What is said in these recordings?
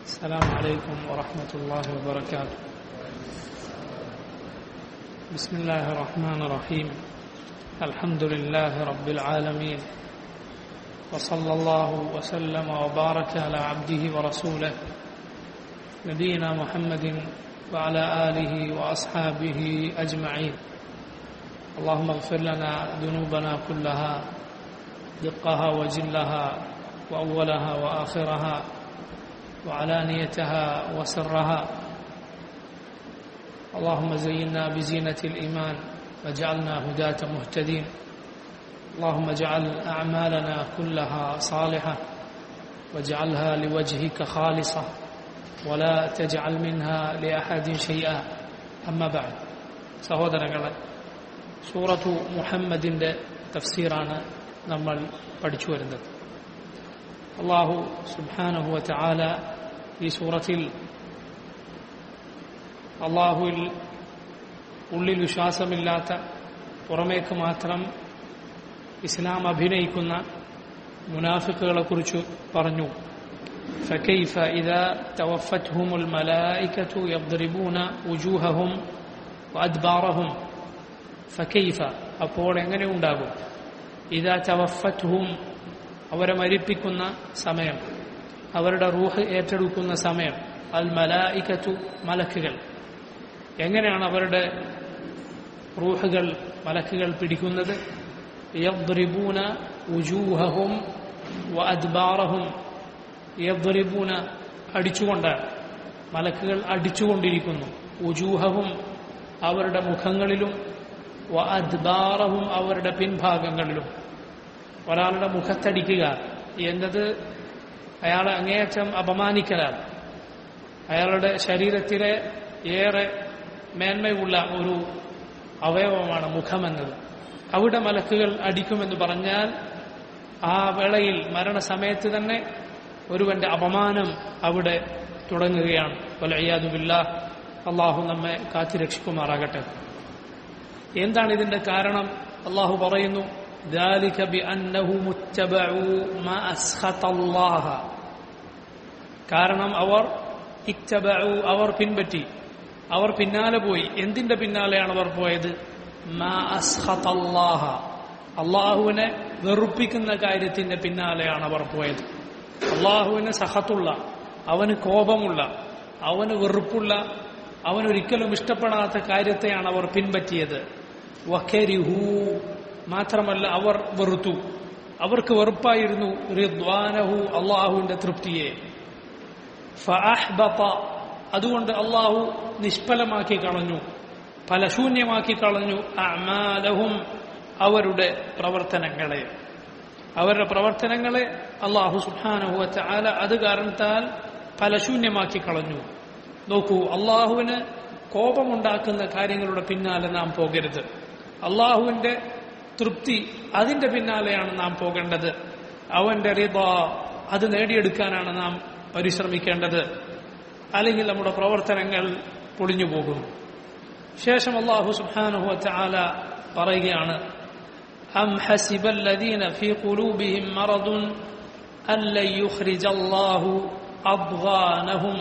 السلام عليكم ورحمة الله وبركاته بسم الله الرحمن الرحيم الحمد لله رب العالمين وصلى الله وسلم وبارك على عبده ورسوله نبينا محمد وعلى آله وأصحابه أجمعين اللهم اغفر لنا ذنوبنا كلها دقها وجلها وأولها وآخرها وعلانيتها وسرها اللهم زينا بزينة الإيمان وجعلنا هداة مهتدين اللهم اجعل أعمالنا كلها صالحة واجعلها لوجهك خالصة ولا تجعل منها لأحد شيئا أما بعد സഹോദരങ്ങളെ സൂറത്തു മുഹമ്മദിൻ്റെ തഫ്സീറാണ് നമ്മൾ പഠിച്ചു വരുന്നത് അള്ളാഹു സുബാനഹുവ ചാല ഈ സൂറത്തിൽ അള്ളാഹുവിൽ ഉള്ളിൽ വിശ്വാസമില്ലാത്ത പുറമേക്ക് മാത്രം ഇസ്ലാം അഭിനയിക്കുന്ന മുനാഫിക്കുകളെ കുറിച്ച് പറഞ്ഞു فكيف إذا توفتهم الملائكة يضربون وجوههم وأدبارهم فكيف അപ്പോൾ എങ്ങനെ ഉണ്ടാകും ഇതാ തവഫത്ഹും അവരെ മരിപ്പിക്കുന്ന സമയം അവരുടെ റൂഹ് ഏറ്റെടുക്കുന്ന സമയം അൽ മലായിക്കത്തു മലക്കുകൾ എങ്ങനെയാണ് അവരുടെ റൂഹുകൾ മലക്കുകൾ പിടിക്കുന്നത് യദ്രിബൂന ഉജൂഹഹും വ അദ്ബാറഹും യദ്രിബൂന അടിച്ചുകൊണ്ടാണ് മലക്കുകൾ അടിച്ചുകൊണ്ടിരിക്കുന്നു ഉജൂഹവും അവരുടെ മുഖങ്ങളിലും വ അദ്ബാറഹും അവരുടെ പിൻഭാഗങ്ങളിലും ഒരാളുടെ മുഖത്തടിക്കുക എന്നത് അയാളെ അങ്ങേയറ്റം അപമാനിക്കലാണ് അയാളുടെ ശരീരത്തിലെ ഏറെ മേന്മയുള്ള ഒരു അവയവമാണ് മുഖമെന്നത് അവിടെ മലക്കുകൾ അടിക്കുമെന്ന് പറഞ്ഞാൽ ആ വേളയിൽ മരണസമയത്ത് തന്നെ ഒരുവന്റെ അപമാനം അവിടെ തുടങ്ങുകയാണ് വലയ്യാതുമില്ല അള്ളാഹു നമ്മെ കാത്തിരക്ഷിക്കുമാറാകട്ടെ എന്താണ് ഇതിന്റെ കാരണം അള്ളാഹു പറയുന്നു ذلك بأنهم اتبعوا ما أسخط الله കാരണം അവർ ഇറ്റബു അവർ പിൻപറ്റി അവർ പിന്നാലെ പോയി എന്തിന്റെ പിന്നാലെയാണ് അവർ പോയത് മാ അസ്ഹത്തല്ലാഹ അള്ളാഹുവിനെ വെറുപ്പിക്കുന്ന കാര്യത്തിന്റെ പിന്നാലെയാണ് അവർ പോയത് അള്ളാഹുവിന് സഹത്തുള്ള അവന് കോപമുള്ള അവന് വെറുപ്പുള്ള അവനൊരിക്കലും ഇഷ്ടപ്പെടാത്ത കാര്യത്തെയാണ് അവർ പിൻപറ്റിയത് വഖരിഹു മാത്രമല്ല അവർ വെറുത്തു അവർക്ക് വെറുപ്പായിരുന്നു റിദ്വാനഹു അള്ളാഹുവിന്റെ തൃപ്തിയെ ഫഅഹ്ബത അതുകൊണ്ട് അള്ളാഹു നിഷ്ഫലമാക്കി കളഞ്ഞു ഫലശൂന്യമാക്കി കളഞ്ഞു അമാലഹും അവരുടെ പ്രവർത്തനങ്ങളെ അവരുടെ പ്രവർത്തനങ്ങളെ അള്ളാഹു സുഹാനഹുവ ചാല അത് കാരണത്താൽ ഫലശൂന്യമാക്കി കളഞ്ഞു നോക്കൂ അള്ളാഹുവിന് കോപമുണ്ടാക്കുന്ന കാര്യങ്ങളുടെ പിന്നാലെ നാം പോകരുത് അള്ളാഹുവിന്റെ തൃപ്തി അതിന്റെ പിന്നാലെയാണ് നാം പോകേണ്ടത് അവന്റെ റിബ അത് നേടിയെടുക്കാനാണ് നാം പരിശ്രമിക്കേണ്ടത് അല്ലെങ്കിൽ നമ്മുടെ പ്രവർത്തനങ്ങൾ പൊളിഞ്ഞു പോകും ശേഷം അള്ളാഹു സുബാനുഹു ചാല പറയുകയാണ് أم حسب الذين في قلوبهم مرض أن لن يخرج الله أضغانهم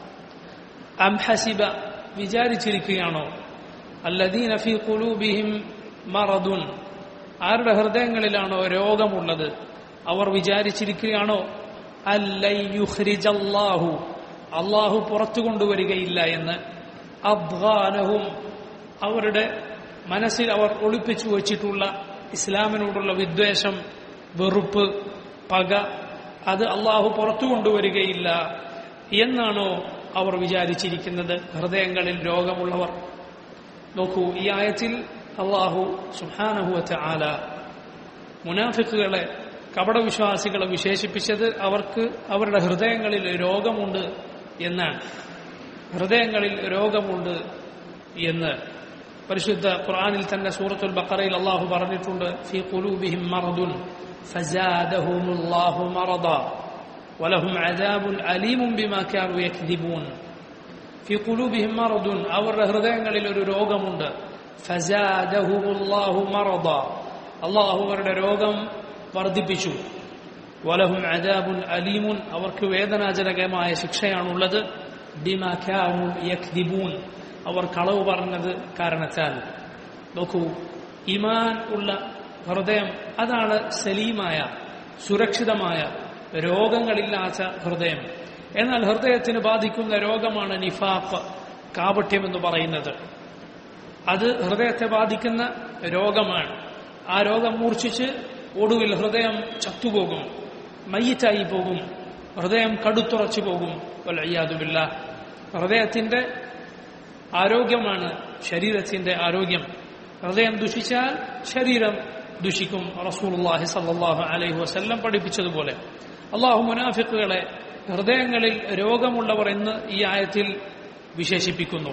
أم حسب വിചാരിച്ചിരിക്കുകയാണോ അല്ലദീന ഫി കുലൂബിഹിം മറദുൻ ആരുടെ ഹൃദയങ്ങളിലാണോ രോഗമുള്ളത് അവർ വിചാരിച്ചിരിക്കുകയാണോ അല്ലു അള്ളാഹു പുറത്തു കൊണ്ടുവരികയില്ല എന്ന് അബ്ഗാനഹും അവരുടെ മനസ്സിൽ അവർ ഒളിപ്പിച്ചു വച്ചിട്ടുള്ള ഇസ്ലാമിനോടുള്ള വിദ്വേഷം വെറുപ്പ് പക അത് അള്ളാഹു പുറത്തു കൊണ്ടുവരികയില്ല എന്നാണോ അവർ വിചാരിച്ചിരിക്കുന്നത് ഹൃദയങ്ങളിൽ രോഗമുള്ളവർ നോക്കൂ ഈ ആയത്തിൽ അള്ളാഹു സുഹാനഹുവറ്റ ആല മുനാഫിക്കുകളെ കപടവിശ്വാസികളെ വിശേഷിപ്പിച്ചത് അവർക്ക് അവരുടെ ഹൃദയങ്ങളിൽ രോഗമുണ്ട് എന്നാണ് ഹൃദയങ്ങളിൽ രോഗമുണ്ട് എന്ന് പരിശുദ്ധ ഖുർആനിൽ തന്നെ സൂറത്തുൽ ബഖറയിൽ അള്ളാഹു പറഞ്ഞിട്ടുണ്ട് ഫി ഖുലൂബിഹിം മറദുൻ ഫസാദഹുമുല്ലാഹു മറദ വലഹും അദാബുൻ അലീമും ബിമാ കാനു യക്ദിബൂൻ ഫി ഖുലൂബിഹിം മറദുൻ അവരുടെ ഹൃദയങ്ങളിൽ ഒരു രോഗമുണ്ട് ഫസാദഹുമുല്ലാഹു മറദ അള്ളാഹു അവരുടെ രോഗം വർദ്ധിപ്പിച്ചു വലഹും അജാബുൻ അലീമുൻ അവർക്ക് വേദനാജനകമായ ശിക്ഷയാണുള്ളത് ബിമാഖ്യാവു യഖ്ദിബൂൻ അവർ കളവ് പറഞ്ഞത് കാരണത്താൽ നോക്കൂ ഇമാൻ ഉള്ള ഹൃദയം അതാണ് സലീമായ സുരക്ഷിതമായ രോഗങ്ങളില്ലാത്ത ഹൃദയം എന്നാൽ ഹൃദയത്തിന് ബാധിക്കുന്ന രോഗമാണ് നിഫാഖ് കാപട്യം എന്ന് പറയുന്നത് അത് ഹൃദയത്തെ ബാധിക്കുന്ന രോഗമാണ് ആ രോഗം മൂർച്ഛിച്ച് ഒടുവിൽ ഹൃദയം ചത്തുപോകും മയ്യറ്റായി പോകും ഹൃദയം കടുത്തുറച്ചു പോകും വല്ലയ്യാതുമില്ല ഹൃദയത്തിന്റെ ആരോഗ്യമാണ് ശരീരത്തിന്റെ ആരോഗ്യം ഹൃദയം ദുഷിച്ചാൽ ശരീരം ദുഷിക്കും റസൂലുള്ളാഹി സല്ലല്ലാഹു അലൈഹി വസല്ലം പഠിപ്പിച്ചതുപോലെ അള്ളാഹു മുനാഫിക്കുകളെ ഹൃദയങ്ങളിൽ രോഗമുള്ളവർ എന്ന് ഈ ആയത്തിൽ വിശേഷിപ്പിക്കുന്നു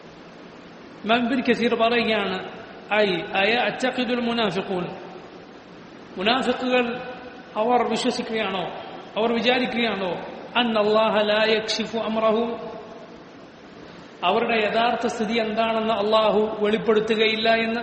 മൻബിൻ കസീർ പറയുകയാണ് ഐ അയ അച്ചഖിദുൽ മുനാഫിഖൂൻ മുനാഫിക്കുകൾ അവർ വിശ്വസിക്കുകയാണോ അവർ വിചാരിക്കുകയാണോ അൻ അള്ളാഹ ലാ യക്ഷിഫു അമ്രഹു അവരുടെ യഥാർത്ഥ സ്ഥിതി എന്താണെന്ന് അള്ളാഹു വെളിപ്പെടുത്തുകയില്ല എന്ന്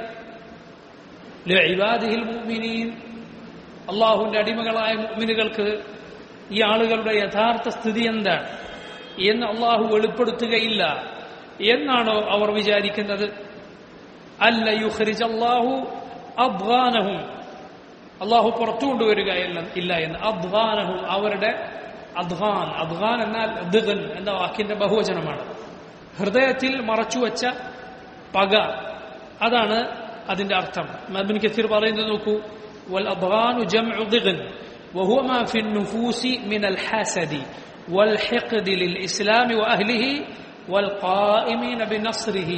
ഇബാദിഹിൽ മുഅ്മിനീൻ അള്ളാഹുവിന്റെ അടിമകളായ മുഅ്മിനുകൾക്ക് ഈ ആളുകളുടെ യഥാർത്ഥ സ്ഥിതി എന്താണ് എന്ന് അള്ളാഹു വെളിപ്പെടുത്തുകയില്ല എന്നാണോ അവർ വിചാരിക്കുന്നത് അല്ല യുഖ്രിജ് അള്ളാഹു അബ്ഗാനഹും അള്ളാഹു പുറത്തു കൊണ്ടുവരിക ഇല്ല എന്ന് അബ്ഗാനഹും അവരുടെ അദ്ഹാൻ അദ്ഹാൻ എന്നാൽ ദിഗൻ എന്ന വാക്കിന്റെ ബഹുവചനമാണ് ഹൃദയത്തിൽ മറച്ചുവെച്ച പക അതാണ് അതിന്റെ അർത്ഥം മബിൻ കസീർ പറയുന്നത് നോക്കൂ വൽ അദ്ഹാനു ജംഉ ദിഗൻ وهو ما في النفوس من الحسد والحقد للإسلام وأهله والقائمين بنصره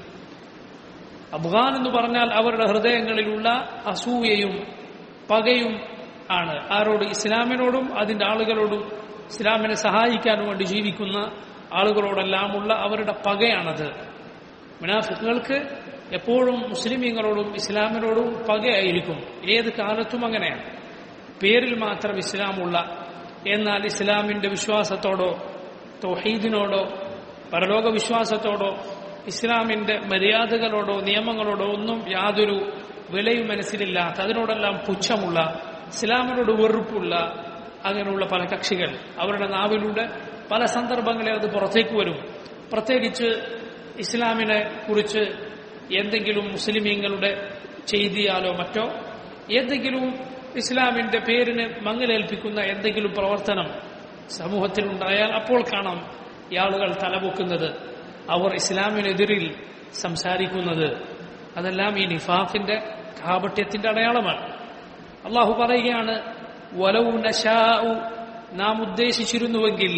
അഫ്ഗാൻ എന്ന് പറഞ്ഞാൽ അവരുടെ ഹൃദയങ്ങളിലുള്ള അസൂയയും പകയും ആണ് ആരോട് ഇസ്ലാമിനോടും അതിന്റെ ആളുകളോടും ഇസ്ലാമിനെ സഹായിക്കാൻ വേണ്ടി ജീവിക്കുന്ന ആളുകളോടെല്ലാമുള്ള അവരുടെ പകയാണത് മുനാഫിക്കുകൾക്ക് എപ്പോഴും മുസ്ലിമീങ്ങളോടും ഇസ്ലാമിനോടും പകയായിരിക്കും ഏത് കാലത്തും അങ്ങനെയാണ് പേരിൽ മാത്രം ഇസ്ലാമുള്ള എന്നാൽ ഇസ്ലാമിന്റെ വിശ്വാസത്തോടോ തൗഹീദിനോടോ പരലോക വിശ്വാസത്തോടോ ഇസ്ലാമിന്റെ മര്യാദകളോടോ നിയമങ്ങളോടോ ഒന്നും യാതൊരു വിലയും മനസ്സിലില്ലാത്ത അതിനോടെല്ലാം പുച്ഛമുള്ള ഇസ്ലാമിനോട് വെറുപ്പുള്ള അങ്ങനെയുള്ള പല കക്ഷികൾ അവരുടെ നാവിലൂടെ പല സന്ദർഭങ്ങളിൽ അത് പുറത്തേക്ക് വരും പ്രത്യേകിച്ച് ഇസ്ലാമിനെ കുറിച്ച് എന്തെങ്കിലും മുസ്ലിമീങ്ങളുടെ ചെയ്തിയാലോ മറ്റോ എന്തെങ്കിലും ഇസ്ലാമിന്റെ പേരിന് മങ്ങലേൽപ്പിക്കുന്ന എന്തെങ്കിലും പ്രവർത്തനം സമൂഹത്തിൽ ഉണ്ടായാൽ അപ്പോൾ കാണാം ഈ ആളുകൾ തലപൊക്കുന്നത് അവർ ഇസ്ലാമിനെതിരിൽ സംസാരിക്കുന്നത് അതെല്ലാം ഈ നിഫാഖിന്റെ കാപട്യത്തിന്റെ അടയാളമാണ് അള്ളാഹു പറയുകയാണ് വലൗ നശാഉ നാം ഉദ്ദേശിച്ചിരുന്നുവെങ്കിൽ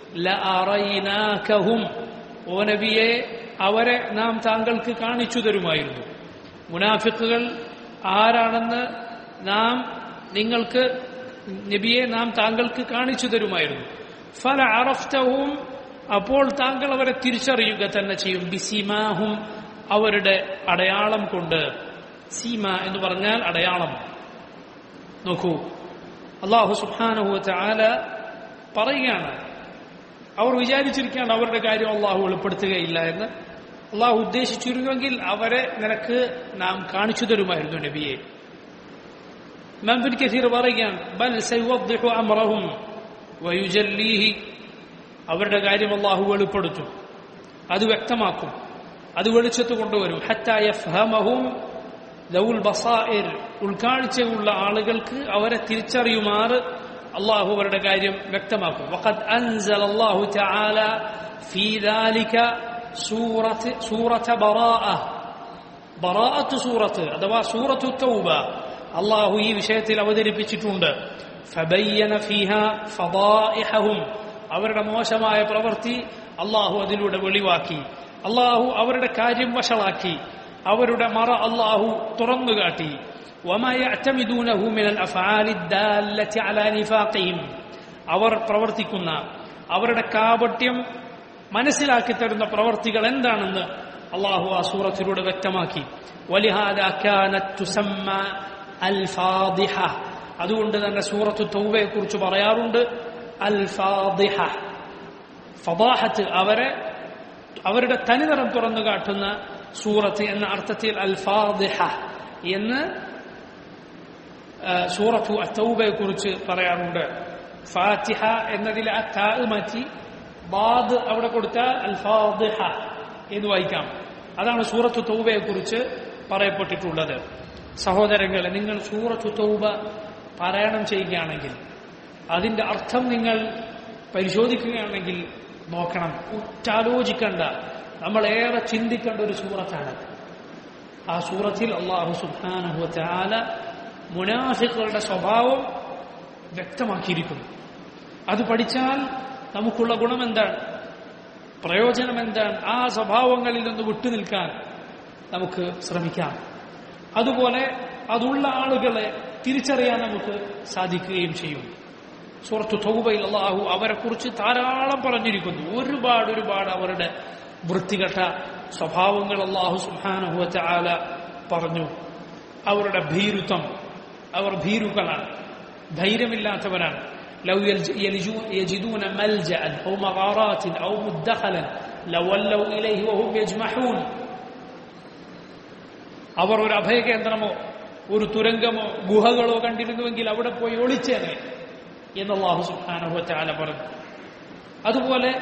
ലഅറൈനാകഹും ഓ നബിയെ അവരെ നാം താങ്കൾക്ക് കാണിച്ചു തരുമായിരുന്നു മുനാഫിക്കുകൾ ആരാണെന്ന് നാം നിങ്ങൾക്ക് നബിയെ നാം താങ്കൾക്ക് കാണിച്ചു തരുമായിരുന്നു ഫല അറഫ്റ്റവും അപ്പോൾ താങ്കൾ അവരെ തിരിച്ചറിയുക തന്നെ ചെയ്യും ബിസിമാഹും അവരുടെ അടയാളം കൊണ്ട് സീമ എന്ന് പറഞ്ഞാൽ അടയാളം നോക്കൂ അള്ളാഹു സുഹാനഹു ചാല പറയുകയാണ് അവർ വിചാരിച്ചിരിക്കുകയാണ് അവരുടെ കാര്യം അള്ളാഹു വെളിപ്പെടുത്തുകയില്ല എന്ന് അള്ളാഹു ഉദ്ദേശിച്ചിരുന്നുവെങ്കിൽ അവരെ നിനക്ക് നാം കാണിച്ചു തരുമായിരുന്നു നബിയെ മൻബിൻ കസീർ പറയുകയാണ് ബൽ സൈവദ്ദിഹു അമ്രഹും വയുജല്ലീഹി അവരുടെ കാര്യം അള്ളാഹു വെളിപ്പെടുത്തും അത് വ്യക്തമാക്കും അത് വെളിച്ചത്ത് കൊണ്ടുവരും ഹറ്റായഫ്ഹമഹും ലൗൽ ബസായിർ ഉൾക്കാഴ്ചയുള്ള ആളുകൾക്ക് അവരെ തിരിച്ചറിയുമാറ് അള്ളാഹു അവരുടെ കാര്യം വ്യക്തമാക്കും വഖദ് അൻസൽ അല്ലാഹു തആല ഫീ ദാലിക സൂറത്ത് സൂറത്ത് ബറാഅ ബറാഅത്ത് സൂറത്ത് അഥവാ സൂറത്തു തൗബ അള്ളാഹു ഈ വിഷയത്തിൽ അവതരിപ്പിച്ചിട്ടുണ്ട് ഫബയ്യന ഫീഹ ഫദാഇഹഹും അവരുടെ മോശമായ പ്രവൃത്തി അള്ളാഹു അതിലൂടെ വെളിവാക്കി അള്ളാഹു അവരുടെ കാര്യം വഷളാക്കി അവരുടെ മറ അള്ളാഹു തുറന്നുകാട്ടി وما يعتمدونه من الافعال الداله على نفاقهم അവർ പ്രവർത്തിക്കുന്ന അവരുടെ കാപട്യം മനസ്സിലാക്കി തരുന്ന പ്രവർത്തികൾ എന്താണെന്ന് അള്ളാഹു ആ സൂറത്തിലൂടെ വ്യക്തമാക്കി വലിഹാദ കാനത്ത് തുസമ്മ അൽ ഫാദിഹ അതുകൊണ്ട് തന്നെ സൂറത്തു തൗബയെ കുറിച്ച് പറയാറുണ്ട് അൽ ഫാദിഹ ഫദാഹത്ത് അവരെ അവരുടെ തനിനിറം തുറന്നു കാട്ടുന്ന സൂറത്ത് എന്ന അർത്ഥത്തിൽ അൽ ഫാദിഹ എന്ന് ആ, സൂറത്തു അത്തൗബയെ കുറിച്ച് പറയാറുണ്ട് ഫാത്തിഹ എന്നതിൽ ആ താ മാറ്റി ബാദ് അവിടെ കൊടുത്താൽ അൽ ഫാദിഹ എന്ന് വായിക്കാം അതാണ് സൂറത്തു തൗബയെ കുറിച്ച് പറയപ്പെട്ടിട്ടുള്ളത് സഹോദരങ്ങളെ നിങ്ങൾ സൂറത്തു തൗബ പാരായണം ചെയ്യുകയാണെങ്കിൽ അതിന്റെ അർത്ഥം നിങ്ങൾ പരിശോധിക്കുകയാണെങ്കിൽ നോക്കണം ഉറ്റാലോചിക്കേണ്ട നമ്മൾ ഏറെ ചിന്തിക്കേണ്ട ഒരു സൂറത്താണ് ആ സൂറത്തിൽ അള്ളാഹു സുബ്ഹാനഹു വതആല മുനാഫിക്കുകളുടെ സ്വഭാവം വ്യക്തമാക്കിയിരിക്കുന്നു അത് പഠിച്ചാൽ നമുക്കുള്ള ഗുണം എന്താണ് പ്രയോജനം എന്താണ് ആ സ്വഭാവങ്ങളിൽ നിന്ന് വിട്ടുനിൽക്കാൻ നമുക്ക് ശ്രമിക്കാം അതുപോലെ അതുള്ള ആളുകളെ തിരിച്ചറിയാൻ നമുക്ക് സാധിക്കുകയും ചെയ്യും സൂറത്തു തൗബയിൽ അള്ളാഹു അവരെ കുറിച്ച് ധാരാളം പറഞ്ഞിരിക്കുന്നു ഒരുപാട് ഒരുപാട് അവരുടെ വൃത്തികെട്ട സ്വഭാവങ്ങൾ അള്ളാഹു സുഹാനുഭവച്ച ആല പറഞ്ഞു അവരുടെ ഭീരുത്വം അവർ ഭീരുക്കളാണ് ധൈര്യമില്ലാത്തവരാണ് لو يلج- يلجو- يجدون ملجأ أو مغارات أو مدخلا لولوا إليه وهم يجمحون അവർ ഒരു അഭയകേന്ദ്രമോ ഒരു തുരങ്കമോ ഗുഹകളോ കണ്ടിരുന്നുവെങ്കിൽ അവിടെ പോയി ഒളിച്ചേനെ എന്ന് അള്ളാഹു സുഖാനുഭവത്താല പറഞ്ഞു അതുപോലെ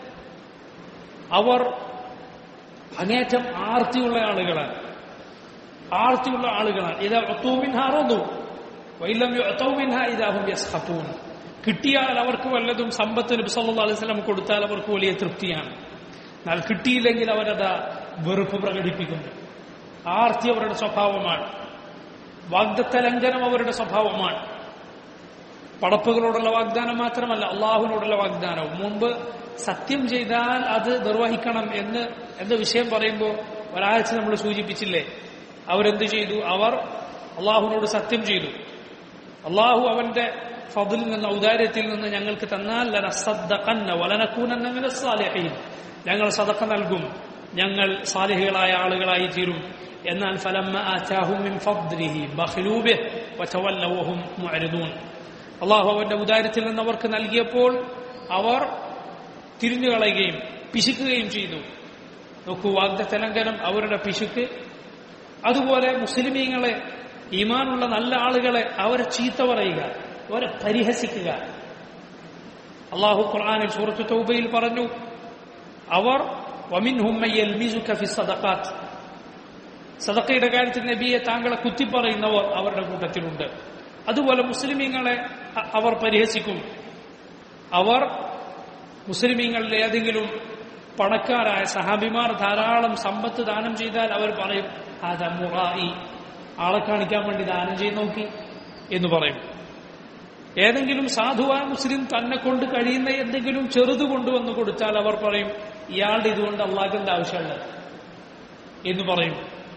അവർ അങ്ങേറ്റം ആർത്തിയുള്ള ആളുകളാണ് ആർത്തിയുള്ള ആളുകളാണ് ഇത് ഒത്തൂമിൻഹാറോന്നു വൈലം ഒത്തൂമിൻഹ ഇതാഹും യസ്ഹത്തൂൻ കിട്ടിയാൽ അവർക്ക് വല്ലതും സമ്പത്ത് നബി സല്ലല്ലാഹു അലൈഹി വസല്ലം കൊടുത്താൽ അവർക്ക് വലിയ തൃപ്തിയാണ് എന്നാൽ കിട്ടിയില്ലെങ്കിൽ അവരത് വെറുപ്പ് പ്രകടിപ്പിക്കുന്നു ആർത്തി അവരുടെ സ്വഭാവമാണ് വാഗ്ദത്ത ലംഘനം അവരുടെ സ്വഭാവമാണ് പടപ്പുകളോടുള്ള വാഗ്ദാനം മാത്രമല്ല അള്ളാഹുവിനോടുള്ള വാഗ്ദാനവും മുമ്പ് സത്യം ചെയ്താൽ അത് നിർവഹിക്കണം എന്ന് എന്ന വിഷയം പറയുമ്പോൾ ഒരാഴ്ച നമ്മൾ സൂചിപ്പിച്ചില്ലേ അവരെന്ത് ചെയ്തു അവർ അള്ളാഹുവിനോട് സത്യം ചെയ്തു അള്ളാഹു അവന്റെ ഫതിൽ നിന്ന് ഔദാര്യത്തിൽ നിന്ന് ഞങ്ങൾക്ക് തന്നാൽ ലനസദ്ദഖന്ന വലനക്കൂനന്ന മിനസ് സാലിഹീൻ ഞങ്ങൾ സദക്ക നൽകും ഞങ്ങൾ സാലിഹികളായ ആളുകളായി തീരും എന്നാൽ ഫലമ്മ ആറ്റാഹും മിൻ ഫദ്ലിഹി ബഖിലൂ ബിഹി വതവല്ലൗ വഹും മുഅ്രിദൂൻ അള്ളാഹു അവന്റെ ഉദാരത്തിൽ നിന്ന് അവർക്ക് നൽകിയപ്പോൾ അവർ തിരിഞ്ഞുകളയുകയും പിശുക്കുകയും ചെയ്തു നോക്കൂ വാഗ്ദത്ത ലംഘനം അവരുടെ പിശുക്ക് അതുപോലെ മുസ്ലിമീങ്ങളെ ഈമാനുള്ള നല്ല ആളുകളെ അവരെ ചീത്ത പറയുക അവരെ പരിഹസിക്കുക അള്ളാഹു ഖുർആാനിൽ സൂറത്തു തൗബയിൽ പറഞ്ഞു അവർ വമിൻഹും മൻ യൽമിസുക ഫി സദഖാത്ത് സദക്കയുടെ കാര്യത്തിൽ നബിയെ താങ്കളെ കുത്തിപ്പറയുന്നവർ അവരുടെ കൂട്ടത്തിലുണ്ട് അതുപോലെ മുസ്ലിമീങ്ങളെ അ- അവർ പരിഹസിക്കും അവർ മുസ്ലിമീങ്ങളിൽ ഏതെങ്കിലും പണക്കാരായ സഹാബിമാർ ധാരാളം സമ്പത്ത് ദാനം ചെയ്താൽ അവർ പറയും അത മുറായി ആളെ കാണിക്കാൻ വേണ്ടി ദാനം ചെയ്ത് നോക്കി എന്ന് പറയും ഏതെങ്കിലും സാധുവായ മുസ്ലിം തന്നെ കൊണ്ട് കഴിയുന്ന എന്തെങ്കിലും ചെറുത് കൊണ്ടുവന്ന് കൊടുത്താൽ അവർ പറയും ഇയാളുടെ ഇതുകൊണ്ട് അള്ളാഹിന്റെ ആവശ്യമുണ്ട് എന്ന് പറയും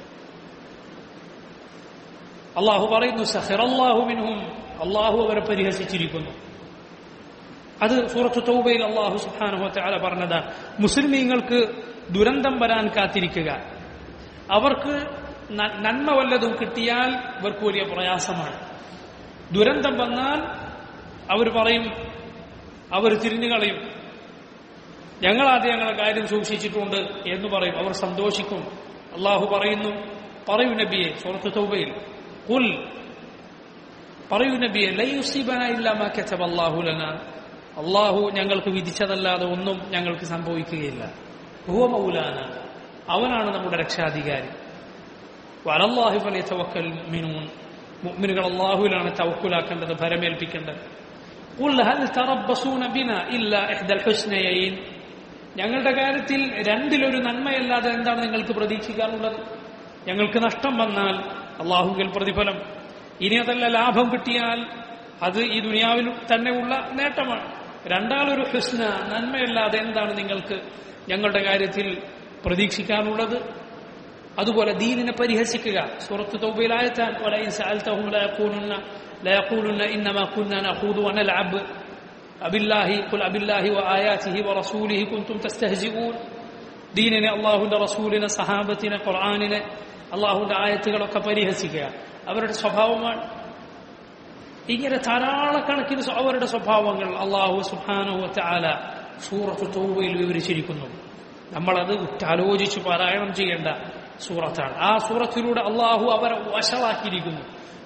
അള്ളാഹു പറയുന്നു സഹിറല്ലാഹു മിൻഹും അള്ളാഹു അവരെ പരിഹസിച്ചിരിക്കുന്നു അത് സൂറത്ത് തൗബയിൽ അള്ളാഹു സുഹാനുഹത്താല പറഞ്ഞതാണ് മുസ്ലിമീങ്ങൾക്ക് ദുരന്തം വരാൻ കാത്തിരിക്കുക അവർക്ക് ന- നന്മ വല്ലതും കിട്ടിയാൽ ഇവർക്ക് വലിയ പ്രയാസമാണ് ദുരന്തം വന്നാൽ അവർ പറയും അവർ തിരിഞ്ഞു കളയും ഞങ്ങൾ ആദ്യം ഞങ്ങളുടെ കാര്യം സൂക്ഷിച്ചിട്ടുണ്ട് എന്ന് പറയും അവർ സന്തോഷിക്കും അള്ളാഹു പറയുന്നു പറയൂ നബിയെ സൂറത്ത് തൗബയിൽ കുൽ പറയൂ നബിയെ ലയുസീബന ഇല്ലാമാ കച്ചബ അള്ളാഹു ലന അള്ളാഹു ഞങ്ങൾക്ക് വിധിച്ചതല്ലാതെ ഒന്നും ഞങ്ങൾക്ക് സംഭവിക്കുകയില്ല ഹുവ മൗലാന അവനാണ് നമ്മുടെ രക്ഷാധികാരി വലല്ലാഹി ഫലി തവക്കൽ മിനൂൻ മുഅ്മിനുകൾ അള്ളാഹുവിലാണ് തവക്കുലാക്കേണ്ടത് ഭരമേൽപ്പിക്കേണ്ടത് قل هل تربصون بنا إلا إحدى الحسنيين ഞങ്ങളുടെ കാര്യത്തിൽ രണ്ടിലൊരു നന്മയല്ലാതെ എന്താണ് നിങ്ങൾക്ക് പ്രതീക്ഷിക്കാനുള്ളത് ഞങ്ങൾക്ക് നഷ്ടം വന്നാൽ അള്ളാഹുവിൽ പ്രതിഫലം ഇനി അതല്ല ലാഭം കിട്ടിയാൽ അത് ഈ ദുനിയാവിൽ തന്നെ ഉള്ള നേട്ടമാണ് രണ്ടാളൊരു ഹുസ്ന നന്മയല്ലാതെ എന്താണ് നിങ്ങൾക്ക് ഞങ്ങളുടെ കാര്യത്തിൽ പ്രതീക്ഷിക്കാനുള്ളത് അതുപോലെ ദീനിനെ പരിഹസിക്കുക സുറത്ത് തൗബയിലായത്താൻ വലയിൻ സഅൽതഹും ലയഖൂലുന്ന ലയഖൂലുന്ന ഇന്നമാ കുന്ന നഖൂദു വനൽഅബ് അബില്ലാഹി ഖുൽ അബില്ലാഹി വആയാതിഹി വറസൂലിഹി കുൻതും തസ്തഹ്സിഊൻ ദീനിനെ അള്ളാഹുവിന്റെ റസൂലിനെ സഹാബത്തിനെ ഖുർആാനിനെ അള്ളാഹുവിന്റെ ആയത്തുകളൊക്കെ പരിഹസിക്കുക അവരുടെ സ്വഭാവമാണ് ഇങ്ങനെ ധാരാളക്കണക്കിന് സ്വ- അവരുടെ സ്വഭാവങ്ങൾ അള്ളാഹു സുഹാനു ആല സൂറത്ത് തൗബയിൽ വിവരിച്ചിരിക്കുന്നു നമ്മളത് ഉറ്റാലോചിച്ച് പാരായണം ചെയ്യേണ്ട സൂറത്താണ് ആ സൂറത്തിലൂടെ അള്ളാഹു അവരെ വശമാക്കിയിരിക്കുന്നു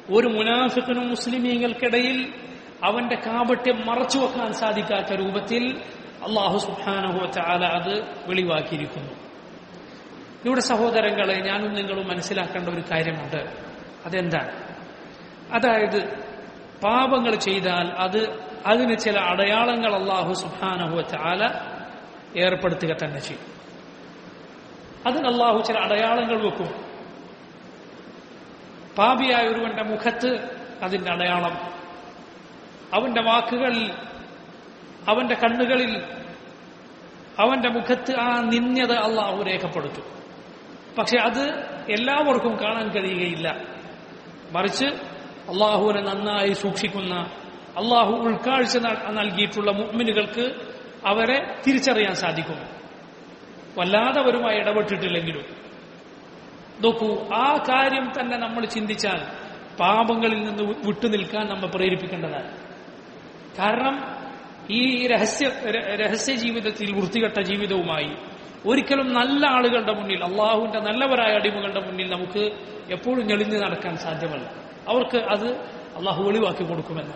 ഒരു മുനാഫിഖിനും മുസ്ലിമീങ്ങൾക്കിടയിൽ അവന്റെ കാപട്യം മറച്ചു വെക്കാൻ സാധിക്കാത്ത രൂപത്തിൽ അള്ളാഹു സുബ്ഹാനഹു വതആല അത് വെളിവാക്കിയിരിക്കുന്നു ഇവിടെ സഹോദരങ്ങളെ ഞാനും നിങ്ങളും മനസ്സിലാക്കേണ്ട ഒരു കാര്യമുണ്ട് അതെന്താണ് അതായത് പാപങ്ങൾ ചെയ്താൽ അത് അതിന് ചില അടയാളങ്ങൾ അള്ളാഹു സുബ്ഹാനഹു വതആല ഏർപ്പെടുത്തുക തന്നെ ചെയ്യും അതിന് അള്ളാഹു ചില അടയാളങ്ങൾ വെക്കും പാപിയായ ഒരുവന്റെ മുഖത്ത് അതിന്റെ അടയാളം അവന്റെ വാക്കുകളിൽ അവന്റെ കണ്ണുകളിൽ അവന്റെ മുഖത്ത് ആ നിന്യത അള്ളാഹു രേഖപ്പെടുത്തും പക്ഷെ അത് എല്ലാവർക്കും കാണാൻ കഴിയുകയില്ല മറിച്ച് അള്ളാഹുവിനെ നന്നായി സൂക്ഷിക്കുന്ന അള്ളാഹു ഉൾക്കാഴ്ച ന- നൽകിയിട്ടുള്ള മുഅ്മിനുകൾക്ക് അവരെ തിരിച്ചറിയാൻ സാധിക്കും വല്ലാതെ അവരുമായി ഇടപെട്ടിട്ടില്ലെങ്കിലും നോക്കൂ ആ കാര്യം തന്നെ നമ്മൾ ചിന്തിച്ചാൽ പാപങ്ങളിൽ നിന്ന് വി- വിട്ടുനിൽക്കാൻ നമ്മൾ പ്രേരിപ്പിക്കേണ്ടതാണ് കാരണം ഈ രഹസ്യ ര- രഹസ്യ ജീവിതത്തിൽ വൃത്തികെട്ട ജീവിതവുമായി ഒരിക്കലും നല്ല ആളുകളുടെ മുന്നിൽ അള്ളാഹുവിന്റെ നല്ലവരായ അടിമകളുടെ മുന്നിൽ നമുക്ക് എപ്പോഴും ഞെളിഞ്ഞു നടക്കാൻ സാധ്യമല്ല അവർക്ക് അത് അള്ളാഹു വെളിവാക്കി കൊടുക്കുമെന്ന്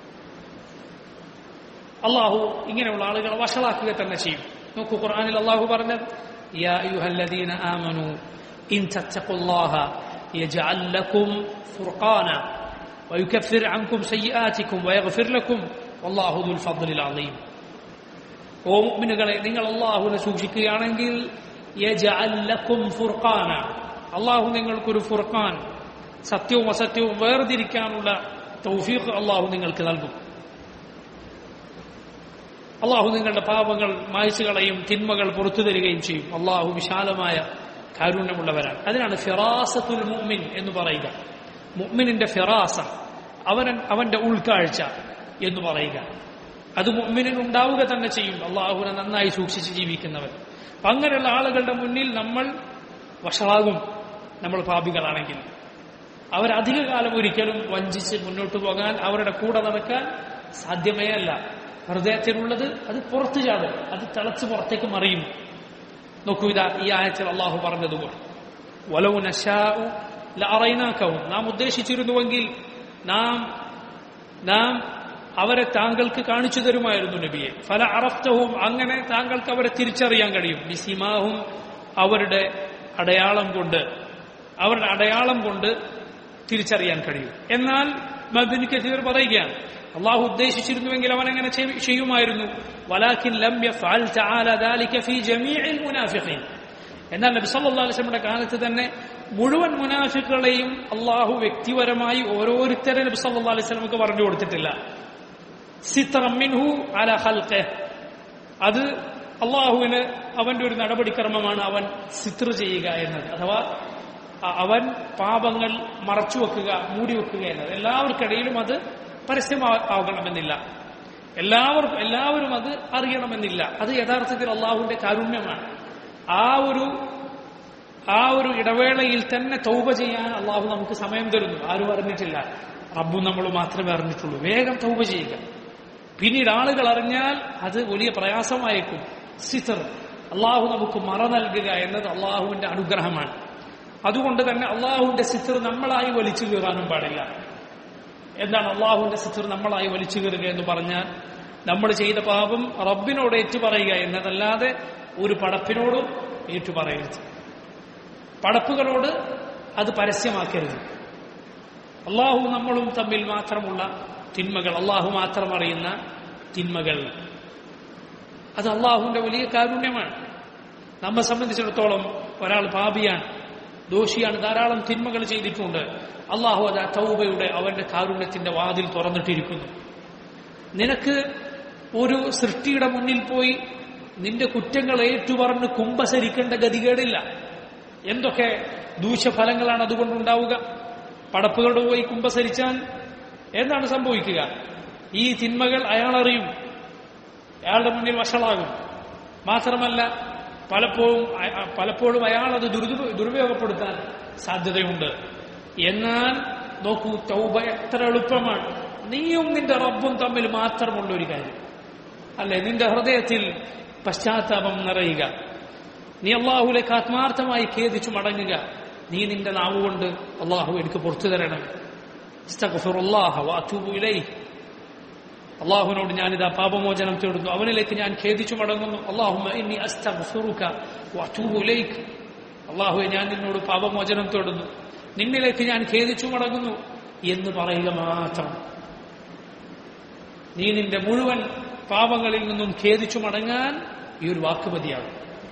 അള്ളാഹു ഇങ്ങനെയുള്ള ആളുകളെ വഷളാക്കുക തന്നെ ചെയ്യും നോക്കൂ ഖുർആനിൽ അള്ളാഹു പറഞ്ഞത് യാ അയ്യുഹല്ലദീന ആമനു ഇൻ തത്തഖുല്ലാഹ യജഅൽ ലക്കും ഫുർഖാന ويكفر عنكم سيئاتكم ويغفر لكم والله ذو الفضل العظيم ഓ മുഅ്മിനുകളെ നിങ്ങൾ അള്ളാഹുവിനെ സൂക്ഷിക്കുകയാണെങ്കിൽ യജഅൽ ലക്കും ഫുർഖാന അള്ളാഹു നിങ്ങൾക്കൊരു ഫുർഖാൻ സത്യവും അസത്യവും വേർതിരിക്കാനുള്ള തൗഫീഖ് അള്ളാഹു നിങ്ങൾക്ക് നൽകും അള്ളാഹു നിങ്ങളുടെ പാപങ്ങൾ മായ്ച്ചു കളയും തിന്മകൾ പുറത്തു തരികയും ചെയ്യും അള്ളാഹു വിശാലമായ കാരുണ്യമുള്ളവരാണ് അതിനാണ് ഫിറാസത്തുൽ മുഅ്മിൻ എന്ന് പറയുക മുഅ്മിനിന്റെ ഫിറാസ അവൻ അവന്റെ ഉൾക്കാഴ്ച എന്ന് പറയുക അത് മുഅ്മിനിന് ഉണ്ടാവുക തന്നെ ചെയ്യും അള്ളാഹുവിനെ നന്നായി സൂക്ഷിച്ച് ജീവിക്കുന്നവൻ അപ്പൊ അങ്ങനെയുള്ള ആളുകളുടെ മുന്നിൽ നമ്മൾ വഷളാകും നമ്മൾ പാപികളാണെങ്കിൽ അവരധിക കാലം ഒരിക്കലും വഞ്ചിച്ച് മുന്നോട്ട് പോകാൻ അവരുടെ കൂടെ നടക്കാൻ സാധ്യമേ അല്ല ഹൃദയത്തിലുള്ളത് അത് പുറത്തു ചാടും അത് തിളച്ച് പുറത്തേക്ക് മറിയും നോക്കൂ ഇതാ ഈ ആയത്തിൽ അള്ളാഹു പറഞ്ഞതുപോലെ വലവു നശാഉ ലഅറൈനാക്കവും നാം ഉദ്ദേശിച്ചിരുന്നുവെങ്കിൽ നാം നാം അവരെ താങ്കൾക്ക് കാണിച്ചു തരുമായിരുന്നു നബിയെ ഫല അറഫ്തവും അങ്ങനെ താങ്കൾക്ക് അവരെ തിരിച്ചറിയാൻ കഴിയും ബിസിമാഹും അവരുടെ അടയാളം കൊണ്ട് അവരുടെ അടയാളം കൊണ്ട് തിരിച്ചറിയാൻ കഴിയും എന്നാൽ മബിന് കഥീർ പറയുകയാണ് അള്ളാഹു ഉദ്ദേശിച്ചിരുന്നുവെങ്കിൽ അവൻ അങ്ങനെ ചെയ്- ചെയ്യുമായിരുന്നു വലാഖിൻ ലം യഫ്അൽ തആല ദാലിക ഫീ ജമീഇൽ മുനാഫിഖീൻ എന്നാൽ നബി സല്ലല്ലാഹു അലൈഹി വസല്ലമയുടെ കാലത്ത് തന്നെ മുഴുവൻ മുനാഫിക്കുകളെയും അള്ളാഹു വ്യക്തിപരമായി ഓരോരുത്തരെ നബി സല്ലല്ലാഹു അലൈഹി വസല്ലമക്ക് പറഞ്ഞു കൊടുത്തിട്ടില്ല സിത്രം മിൻഹു അല ഖൽഖിഹ് അത് അള്ളാഹുവിന് അവന്റെ ഒരു നടപടിക്രമമാണ് അവൻ സിത്ര ചെയ്യുക എന്നത് അഥവാ അ- അവൻ പാപങ്ങൾ മറച്ചു വെക്കുക മൂടി വെക്കുക എന്നത് എല്ലാവർക്കിടയിലും അത് പരസ്യമാകണമെന്നില്ല എല്ലാവർക്കും എല്ലാവരും അത് അറിയണമെന്നില്ല അത് യഥാർത്ഥത്തിൽ അള്ളാഹുവിന്റെ കാരുണ്യമാണ് ആ ഒരു ആ ഒരു ഇടവേളയിൽ തന്നെ തൗബ ചെയ്യാൻ അള്ളാഹു നമുക്ക് സമയം തരുന്നു ആരും അറിഞ്ഞിട്ടില്ല റബ്ബു നമ്മൾ മാത്രമേ അറിഞ്ഞിട്ടുള്ളൂ വേഗം തൗബ ചെയ്യുക പിന്നീട് ആളുകൾ അറിഞ്ഞാൽ അത് വലിയ പ്രയാസമായേക്കും സിത്തർ അള്ളാഹു നമുക്ക് മറ നൽകുക എന്നത് അള്ളാഹുവിന്റെ അനുഗ്രഹമാണ് അതുകൊണ്ട് തന്നെ അള്ളാഹുവിന്റെ സിത്തർ നമ്മളായി വലിച്ചു കീറാനും പാടില്ല എന്താണ് അള്ളാഹുവിന്റെ സിത്തർ നമ്മളായി വലിച്ചു കീറുക എന്ന് പറഞ്ഞാൽ നമ്മൾ ചെയ്ത പാപം റബ്ബിനോട് ഏറ്റുപറയുക എന്നതല്ലാതെ ഒരു പടപ്പിനോടും ഏറ്റുപറയരുത് പടപ്പുകളോട് അത് പരസ്യമാക്കരുത് അള്ളാഹു നമ്മളും തമ്മിൽ മാത്രമുള്ള തിന്മകൾ അള്ളാഹു മാത്രം അറിയുന്ന തിന്മകൾ അത് അള്ളാഹുവിന്റെ വലിയ കാരുണ്യമാണ് നമ്മെ സംബന്ധിച്ചിടത്തോളം ഒരാൾ പാപിയാണ് ദോഷിയാണ് ധാരാളം തിന്മകൾ ചെയ്തിട്ടുണ്ട് അള്ളാഹു അത് ആ തൗബയുടെ അവന്റെ കാരുണ്യത്തിന്റെ വാതിൽ തുറന്നിട്ടിരിക്കുന്നു നിനക്ക് ഒരു സൃഷ്ടിയുടെ മുന്നിൽ പോയി നിന്റെ കുറ്റങ്ങൾ ഏറ്റുപറഞ്ഞ് കുമ്പസരിക്കേണ്ട ഗതികേടില്ല എന്തൊക്കെ ദൂഷ്യഫലങ്ങളാണ് അതുകൊണ്ടുണ്ടാവുക പടപ്പുകളുടെ പോയി കുമ്പസരിച്ചാൽ എന്താണ് സംഭവിക്കുക ഈ തിന്മകൾ അയാൾ അറിയും അയാളുടെ മുന്നിൽ വഷളാകും മാത്രമല്ല പലപ്പോഴും അയ- പലപ്പോഴും അയാൾ അത് ദുരുപ- ദുരുപയോഗപ്പെടുത്താൻ സാധ്യതയുണ്ട് എന്നാൽ നോക്കൂ തൗബ എത്ര എളുപ്പമാണ് നീയും നിന്റെ റബ്ബും തമ്മിൽ മാത്രമുള്ള ഒരു കാര്യം അല്ലെ നിന്റെ ഹൃദയത്തിൽ പശ്ചാത്താപം നിറയുക നീ അള്ളാഹുലേക്ക് ആത്മാർത്ഥമായി ഖേദിച്ചു മടങ്ങുക നീ നിന്റെ നാവുകൊണ്ട് അള്ളാഹു എനിക്ക് പുറത്തു തരണം അസ്തഗ്ഫിറുല്ലാഹ വഅതൂബു ഇലൈഹി അള്ളാഹുവിനോട് ഞാനിതാ പാപമോചനം തേടുന്നു അവനിലേക്ക് ഞാൻ ഖേദിച്ചു മടങ്ങുന്നു അള്ളാഹുമ്മ ഇന്നി അസ്തഗ്ഫിറുക വഅതൂബു ഇലൈക് അള്ളാഹുവെ ഞാൻ നിന്നോട് പാപമോചനം തേടുന്നു നിന്നിലേക്ക് ഞാൻ ഖേദിച്ചു മടങ്ങുന്നു എന്ന് പറയുക മാത്രം നീ നിന്റെ മുഴുവൻ പാപങ്ങളിൽ നിന്നും ഖേദിച്ചു മടങ്ങാൻ ഈ ഒരു വാക്ക് മതിയാകും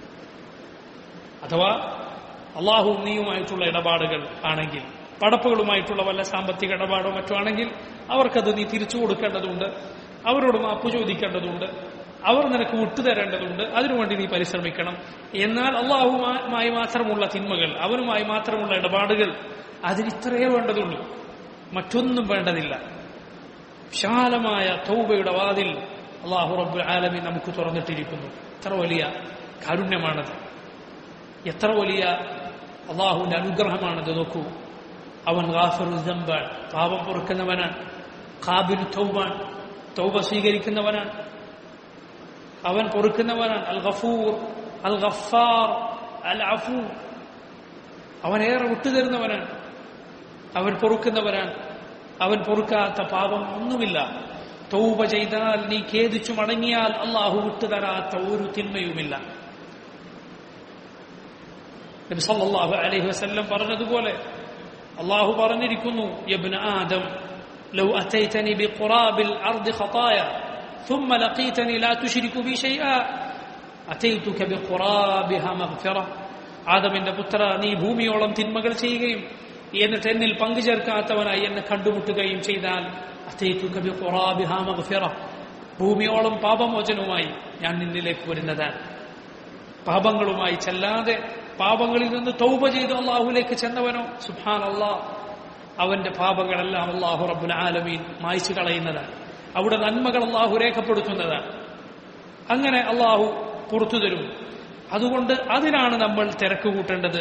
അഥവാ അള്ളാഹുവും നീയുമായിട്ടുള്ള ഇടപാടുകൾ ആണെങ്കിൽ പടപ്പുകളുമായിട്ടുള്ള വല്ല സാമ്പത്തിക ഇടപാടോ മറ്റോ ആണെങ്കിൽ അവർക്കത് നീ തിരിച്ചു കൊടുക്കേണ്ടതുണ്ട് അവരോട് മാപ്പ് ചോദിക്കേണ്ടതുണ്ട് അവർ നിനക്ക് വിട്ടുതരേണ്ടതുണ്ട് അതിനുവേണ്ടി നീ പരിശ്രമിക്കണം എന്നാൽ അള്ളാഹുമായി മാത്രമുള്ള തിന്മകൾ അവനുമായി മാത്രമുള്ള ഇടപാടുകൾ അതിനിത്രയേ വേണ്ടതുള്ളൂ മറ്റൊന്നും വേണ്ടതില്ല വിശാലമായ തൗബയുടെ വാതിൽ അള്ളാഹു റബ്ബുൽ ആലമി നമുക്ക് തുറന്നിട്ടിരിക്കുന്നു എത്ര വലിയ കാരുണ്യമാണത് എത്ര വലിയ അള്ളാഹുവിന്റെ അനുഗ്രഹമാണത് നോക്കൂ അവൻ ഗാഫറുദ്ദമ്പാൻ പാപം പൊറുക്കുന്നവനാണ് ഖാബിലു തൗബാൻ തൗബ സ്വീകരിക്കുന്നവനാണ് അവൻ പൊറുക്കുന്നവനാണ് അൽ ഗഫൂർ അൽ ഗഫാർ അൽ അഫൂ അവൻ ഏറെ വിട്ടുതരുന്നവനാണ് അവൻ പൊറുക്കുന്നവനാണ് അവൻ പൊറുക്കാത്ത പാപം ഒന്നുമില്ല തൗബ ചെയ്താൽ നീ ഖേദിച്ചു മടങ്ങിയാൽ അള്ളാഹു വിട്ടുതരാത്ത ഒരു തിന്മയുമില്ല നബി സല്ലല്ലാഹു അലൈഹി വസല്ലം പറഞ്ഞതുപോലെ അള്ളാഹു പറഞ്ഞിരിക്കുന്നു യബ്ന ആദം ലൗ അതൈതനി ബിഖുറാബിൽ അർദി ഖതായ ثم لقيتني لا تشرك بي شيئا أتيتك بقرابها مغفرة ആദമിന്റെ പുത്ര നീ ഭൂമിയോളം തിന്മകൾ ചെയ്യുകയും എന്നിട്ട് എന്നിൽ പങ്കു ചേർക്കാത്തവനായി എന്നെ കണ്ടുമുട്ടുകയും ചെയ്താൽ അത്തൈത്തുക ബിഖുറാബിഹാ മഗ്ഫിറ ഭൂമിയോളം പാപമോചനവുമായി ഞാൻ നിന്നിലേക്ക് വരുന്നതാണ് പാപങ്ങളുമായി ചെല്ലാതെ പാപങ്ങളിൽ നിന്ന് തൗബ ചെയ്ത് അള്ളാഹുലേക്ക് ചെന്നവനോ സുഹാൻ അള്ളാഹ് അവന്റെ പാപങ്ങളെല്ലാം അള്ളാഹു റബ്ബുൽ ആലമീൻ മായ്ച്ചു കളയുന്നതാണ് അവിടെ നന്മകൾ അള്ളാഹു രേഖപ്പെടുത്തുന്നതാണ് അങ്ങനെ അള്ളാഹു പുറത്തു തരും അതുകൊണ്ട് അതിനാണ് നമ്മൾ തിരക്ക് കൂട്ടേണ്ടത്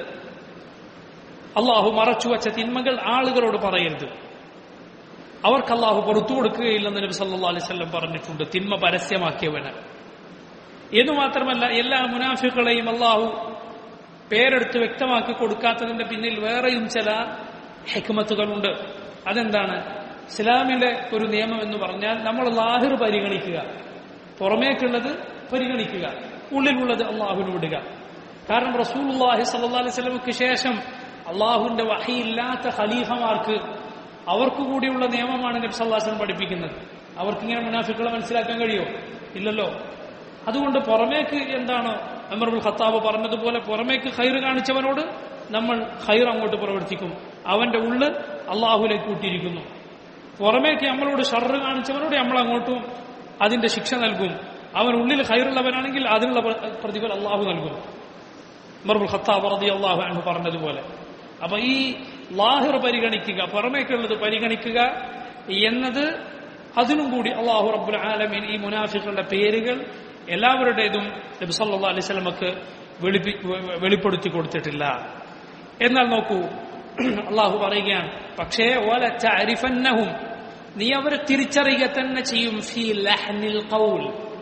അള്ളാഹു മറച്ചുവച്ച തിന്മകൾ ആളുകളോട് പറയരുത് അവർക്ക് അള്ളാഹു പുറത്തു കൊടുക്കുകയില്ലെന്ന് നബി സല്ലാ അലൈവല്ലം പറഞ്ഞിട്ടുണ്ട് തിന്മ പരസ്യമാക്കിയവന് എന്നു മാത്രമല്ല എല്ലാ മുനാഫികളെയും അള്ളാഹു പേരെടുത്ത് വ്യക്തമാക്കി കൊടുക്കാത്തതിന്റെ പിന്നിൽ വേറെയും ചില ഹെക്മത്തുകളുണ്ട് അതെന്താണ് ഇസ്ലാമിലെ ഒരു നിയമം എന്ന് പറഞ്ഞാൽ നമ്മൾ ലാഹിർ പരിഗണിക്കുക പുറമേക്കുള്ളത് പരിഗണിക്കുക ഉള്ളിലുള്ളത് അള്ളാഹുവിന് വിടുക കാരണം റസൂൽഹി സല്ലാ അലൈഹി സ്വലമക്ക് ശേഷം അള്ളാഹുവിന്റെ വഹയില്ലാത്ത ഖലീഫമാർക്ക് അവർക്ക് കൂടിയുള്ള നിയമമാണ് നബി സല്ലാസ്ലം പഠിപ്പിക്കുന്നത് അവർക്കിങ്ങനെ മുനാഫിക്കളെ മനസ്സിലാക്കാൻ കഴിയോ ഇല്ലല്ലോ അതുകൊണ്ട് പുറമേക്ക് എന്താണ് അമറുൽ ഖത്താബ് പറഞ്ഞതുപോലെ പുറമേക്ക് ഖൈർ കാണിച്ചവനോട് നമ്മൾ ഖൈർ അങ്ങോട്ട് പ്രവർത്തിക്കും അവന്റെ ഉള്ള് അള്ളാഹുലേക്ക് കൂട്ടിയിരിക്കുന്നു പുറമേക്ക് നമ്മളോട് ഷർറ് കാണിച്ചവനോട് നമ്മൾ അങ്ങോട്ടും അതിന്റെ ശിക്ഷ നൽകും അവൻ ഉള്ളിൽ ഖൈറുള്ളവനാണെങ്കിൽ അതിനുള്ള പ്രതിഫലം അള്ളാഹു നൽകും മർബുൽ ഖത്താബ് റതി അള്ളാഹു അൻഹു പറഞ്ഞതുപോലെ അപ്പൊ ഈ ലാഹിർ പരിഗണിക്കുക പുറമേക്കുള്ളത് പരിഗണിക്കുക എന്നത് അതിനും കൂടി അള്ളാഹു റബ്ബുൽ ആലമീൻ ഈ മുനാഫികളുടെ പേരുകൾ എല്ലാവരുടേതും നബി സല്ലല്ലാഹു അലൈഹി വസല്ലമക്ക് വെളിപ്പി വെളിപ്പെടുത്തി കൊടുത്തിട്ടില്ല എന്നാൽ നോക്കൂ അള്ളാഹു പറയുകയാണ് പക്ഷേ ഓല ചരിഫന്നഹും നീ അവരെ തിരിച്ചറിയുക തന്നെ ചെയ്യും ഫീ ലഹ്നിൽ ഖൗൽ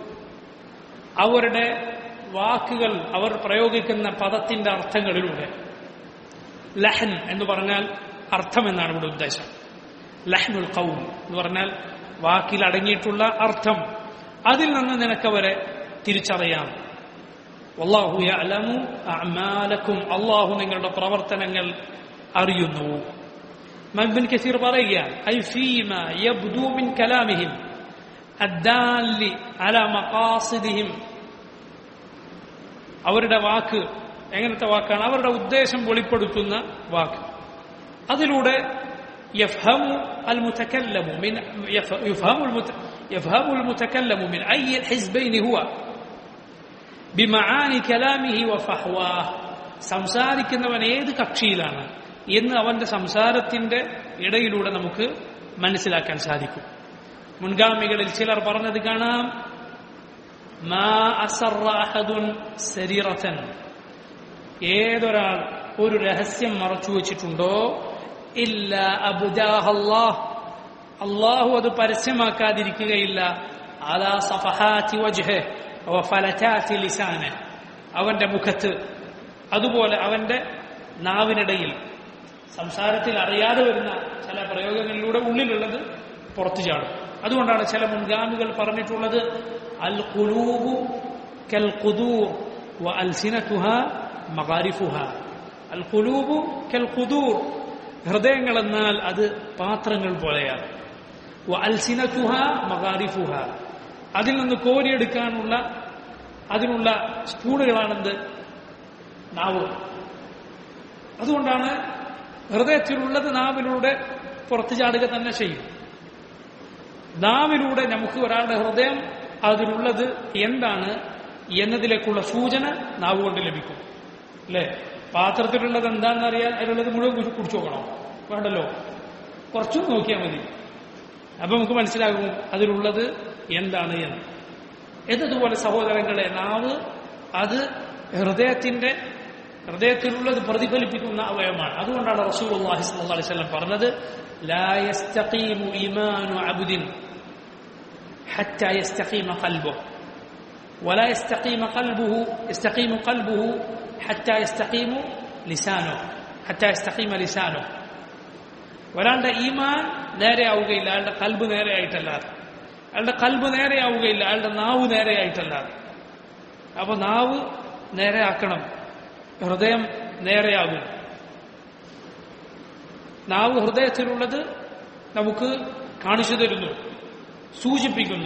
അവരുടെ വാക്കുകൾ അവർ പ്രയോഗിക്കുന്ന പദത്തിന്റെ അർത്ഥങ്ങളിലൂടെ ലഹൻ എന്ന് പറഞ്ഞാൽ അർത്ഥം എന്നാണ് ഇവിടെ ഉദ്ദേശം ലഹ്നുൽ ഖൗൽ എന്ന് പറഞ്ഞാൽ വാക്കിൽ അടങ്ങിയിട്ടുള്ള അർത്ഥം അതിൽ നിന്ന് നിനക്കവരെ തിരിച്ചറിയാം വല്ലാഹു യഅലമു അഅമാലക്കും അള്ളാഹു നിങ്ങളുടെ പ്രവർത്തനങ്ങൾ അറിയുന്നു മബ്ബിൻ കസീർ പറയുകയാണ് ഐ ഫീമ യബ്ദു മിൻ കലാമിഹിം അദ്ദാലി അല മഖാസിദിഹിം അവരുടെ വാക്ക് എങ്ങനത്തെ വാക്കാണ് അവരുടെ ഉദ്ദേശം വെളിപ്പെടുത്തുന്ന വാക്ക് അതിലൂടെ يفهم المتكلم من يفهم يفهم المتكلم من أي الحزبين هو بمعاني كلامه وفحواه സംസാരിക്കുന്നവൻ ഏത് കക്ഷിയിലാണ് എന്ന് അവന്റെ സംസാരത്തിന്റെ ഇടയിലൂടെ നമുക്ക് മനസ്സിലാക്കാൻ സാധിക്കും മുൻഗാമികളിൽ ചിലർ പറഞ്ഞത് കാണാം മാ അസറ അഹദുൻ സരീറത്തൻ ഏതൊരാൾ ഒരു രഹസ്യം മറച്ചു വച്ചിട്ടുണ്ടോ ഇല്ല അബുദാഹല്ലാഹ് അള്ളാഹു അത് പരസ്യമാക്കാതിരിക്കുകയില്ല അലാ സഫഹാത്തി വജ്ഹ് ഫലറ്റാത്തി ലിസാന് അവന്റെ മുഖത്ത് അതുപോലെ അവന്റെ നാവിനിടയിൽ സംസാരത്തിൽ അറിയാതെ വരുന്ന ചില പ്രയോഗങ്ങളിലൂടെ ഉള്ളിലുള്ളത് പുറത്തു ചാടും അതുകൊണ്ടാണ് ചില മുൻഗാമികൾ പറഞ്ഞിട്ടുള്ളത് അൽ ഖുലൂബു കൽ ഖുദൂർ വ അൽസിനതുഹ മഗാരിഫുഹ അൽ ഖുലൂബു കൽ ഖുദൂർ ഹൃദയങ്ങൾ എന്നാൽ അത് പാത്രങ്ങൾ പോലെയാണ് വ അൽസിനതുഹ മഗാരിഫുഹ അതിൽ നിന്ന് കോരിയെടുക്കാനുള്ള അതിനുള്ള സ്പൂണുകളാണെന്ത് നാവ് അതുകൊണ്ടാണ് ഹൃദയത്തിലുള്ളത് നാവിലൂടെ പുറത്തു ചാടുക തന്നെ ചെയ്യും നാവിലൂടെ നമുക്ക് ഒരാളുടെ ഹൃദയം അതിലുള്ളത് എന്താണ് എന്നതിലേക്കുള്ള സൂചന നാവ് കൊണ്ട് ലഭിക്കും അല്ലേ പാത്രത്തിലുള്ളത് എന്താണെന്ന് അറിയാൻ അതിലുള്ളത് മുഴുവൻ കുടി- കുടിച്ചു നോക്കണം വേണ്ടല്ലോ കുറച്ചും നോക്കിയാൽ മതി അപ്പൊ നമുക്ക് മനസ്സിലാകും അതിലുള്ളത് എന്താണ് എന്ന് എന്നതുപോലെ സഹോദരങ്ങളെ നാവ് അത് ഹൃദയത്തിന്റെ ഹൃദയത്തിലുള്ളത് പ്രതിഫലിപ്പിക്കുന്ന അവയവമാണ് അതുകൊണ്ടാണ് റസൂൽ അള്ളാഹി സ്വല്ലല്ലാഹു അലൈഹി വസല്ലം പറഞ്ഞത് ലാ യസ്തഖീമു ഈമാനു അബ്ദിൻ حتى يستقيم قلبه ولا يستقيم قلبه يستقيم قلبه حتى يستقيم لسانه حتى يستقيم لسانه ഒരാളുടെ ഈമാൻ നേരെയാവുകയില്ല അയാളുടെ കൽബ് നേരെയായിട്ടല്ലാതെ അയാളുടെ കൽബ് നേരെയാവുകയില്ല അയാളുടെ നാവ് നേരെയായിട്ടല്ലാതെ അപ്പൊ നാവ് നേരെയാക്കണം ഹൃദയം നേരെയാകും നാവ് ഹൃദയത്തിലുള്ളത് നമുക്ക് കാണിച്ചു തരുന്നു സൂചിപ്പിക്കുന്നു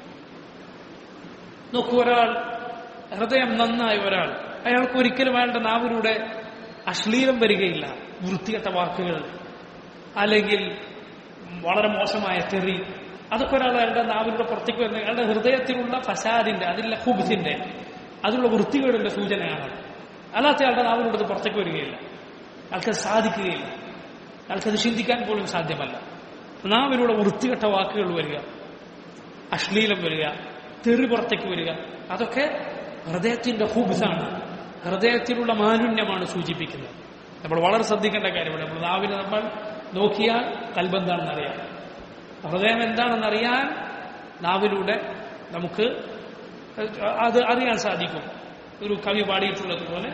നോക്കൂ ഒരാൾ ഹൃദയം നന്നായ ഒരാൾ അയാൾക്ക് ഒരിക്കലും അയാളുടെ നാവിലൂടെ അശ്ലീലം വരികയില്ല വൃത്തികെട്ട വാക്കുകൾ അല്ലെങ്കിൽ വളരെ മോശമായ തെറി അതൊക്കെ ഒരാൾ അയാളുടെ നാവിലൂടെ പുറത്തേക്ക് വരുന്ന അയാളുടെ ഹൃദയത്തിലുള്ള ഫസാദിന്റെ അതിലുള്ള ഹുബിന്റെ അതിലുള്ള വൃത്തികേടിന്റെ സൂചനയാണ് അല്ലാത്ത അയാളുടെ നാവിലൂടെ അത് പുറത്തേക്ക് വരികയില്ല അയാൾക്കത് സാധിക്കുകയില്ല അയാൾക്കത് ചിന്തിക്കാൻ പോലും സാധ്യമല്ല നാവിലൂടെ വൃത്തികെട്ട വാക്കുകൾ വരിക അശ്ലീലം വരിക തെറി പുറത്തേക്ക് വരിക അതൊക്കെ ഹൃദയത്തിന്റെ ഹുബ്സാണ് ഹൃദയത്തിലുള്ള മാലിന്യമാണ് സൂചിപ്പിക്കുന്നത് നമ്മൾ വളരെ ശ്രദ്ധിക്കേണ്ട കാര്യമാണ് നമ്മൾ നാവിനെ നമ്മൾ നോക്കിയാൽ കൽബന്താണെന്ന് അറിയാം ഹൃദയം എന്താണെന്ന് അറിയാൻ നാവിലൂടെ നമുക്ക് അത് അറിയാൻ സാധിക്കും ഒരു കവി പാടിയിട്ടുള്ളതുപോലെ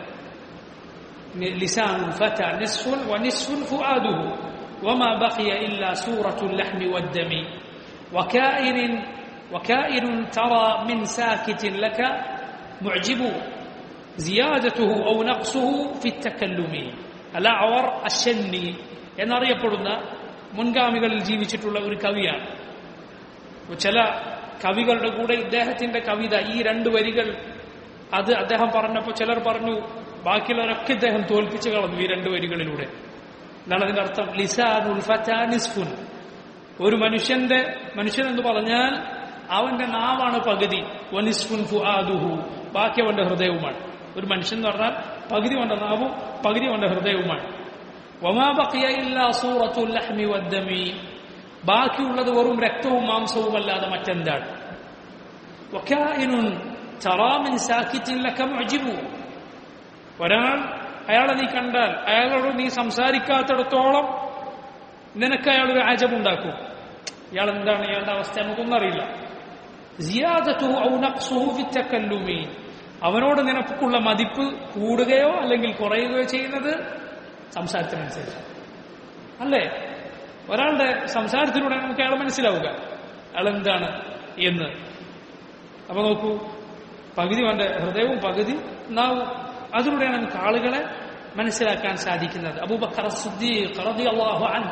لسان الفتى نصف ونصف فؤاده وما بقي إلا سورة اللحم والدم وكائن وكائن ترى من ساكت لك معجب زيادته أو نقصه في التكلم الأعور الشني എന്നറിയപ്പെടുന്ന മുൻഗാമികളിൽ ജീവിച്ചിട്ടുള്ള ഒരു കവിയാണ് ചില കവികളുടെ കൂടെ ഇദ്ദേഹത്തിന്റെ കവിത ഈ രണ്ട് വരികൾ അത് അദ്ദേഹം പറഞ്ഞപ്പോൾ ചിലർ പറഞ്ഞു ബാക്കിയുള്ളവരൊക്കെ ഇദ്ദേഹം തോൽപ്പിച്ചു കളഞ്ഞു ഈ രണ്ട് വരികളിലൂടെ എന്താണ് അതിന്റെ അർത്ഥം ലിസാനുൽ ഫറ്റാനിസ്ഫുൻ ഒരു മനുഷ്യന്റെ മനുഷ്യൻ എന്ന് പറഞ്ഞാൽ അവന്റെ നാവാണ് പകുതി വനിസ്ഫുൻ ഫുആദുഹു ബാക്കി അവന്റെ ഹൃദയവുമാണ് ഒരു മനുഷ്യൻ എന്ന് പറഞ്ഞാൽ പകുതി അവന്റെ നാവും പകുതി അവന്റെ ഹൃദയവുമാണ് വമാ ബഖിയ ഇല്ലാ സൂറത്തുൽ ലഹ്മി വദ്ദമി ബാക്കിയുള്ളത് വെറും രക്തവും മാംസവും അല്ലാതെ മറ്റെന്താണ് വക്കായിനുൻ തറാമിൻ സാക്കിറ്റിൻ ലക മുഅ്ജിബു ഒരാൾ അയാളെ നീ കണ്ടാൽ അയാളോട് നീ സംസാരിക്കാത്തിടത്തോളം നിനക്ക് അയാളൊരു ആജമുണ്ടാക്കും ഇയാൾ എന്താണ് ഇയാളുടെ അവസ്ഥ നമുക്കൊന്നും അറിയില്ല സിയാദത്തുഹു ഔ നഖ്സുഹു ഫി തകല്ലുമി അവനോട് നിനക്കുള്ള മതിപ്പ് കൂടുകയോ അല്ലെങ്കിൽ കുറയുകയോ ചെയ്യുന്നത് സംസാരത്തിനനുസരിച്ച് അല്ലേ ഒരാളുടെ സംസാരത്തിലൂടെ നമുക്ക് അയാൾ മനസ്സിലാവുക അയാൾ എന്താണ് എന്ന് അപ്പൊ നോക്കൂ പകുതി അവന്റെ ഹൃദയവും പകുതി നാവും അതിലൂടെയാണ് നമുക്ക് ആളുകളെ മനസ്സിലാക്കാൻ സാധിക്കുന്നത് അബൂബക്കർ സിദ്ദീഖ് റളിയല്ലാഹു അൻഹു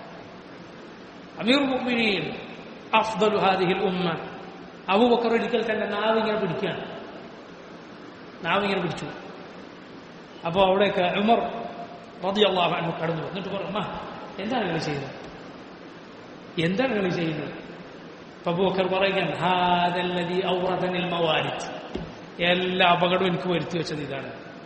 അമീർ മുഅ്മിനീൻ അഫ്ദലു ഹാദിഹിൽ ഉമ്മ അബൂബക്കർ ഒരിക്കൽ തന്റെ നാവ് ഇങ്ങനെ പിടിക്കുകയാണ് നാവ് ഇങ്ങനെ പിടിച്ചു അപ്പോൾ അവിടേക്ക് ഉമർ റളിയല്ലാഹു അൻഹു കടന്നു എന്നിട്ട് പറഞ്ഞു അമ്മ എന്താണ് നിങ്ങൾ ചെയ്യുന്നത് എന്താണ് നിങ്ങൾ ചെയ്യുന്നത് അപ്പൊ അബൂബക്കർ പറയുകയാണ് ഹാദല്ലദി ഔറദനിൽ മവാരിദ് എല്ലാ അപകടവും എനിക്ക് വരുത്തി വെച്ചത് ഇതാണ്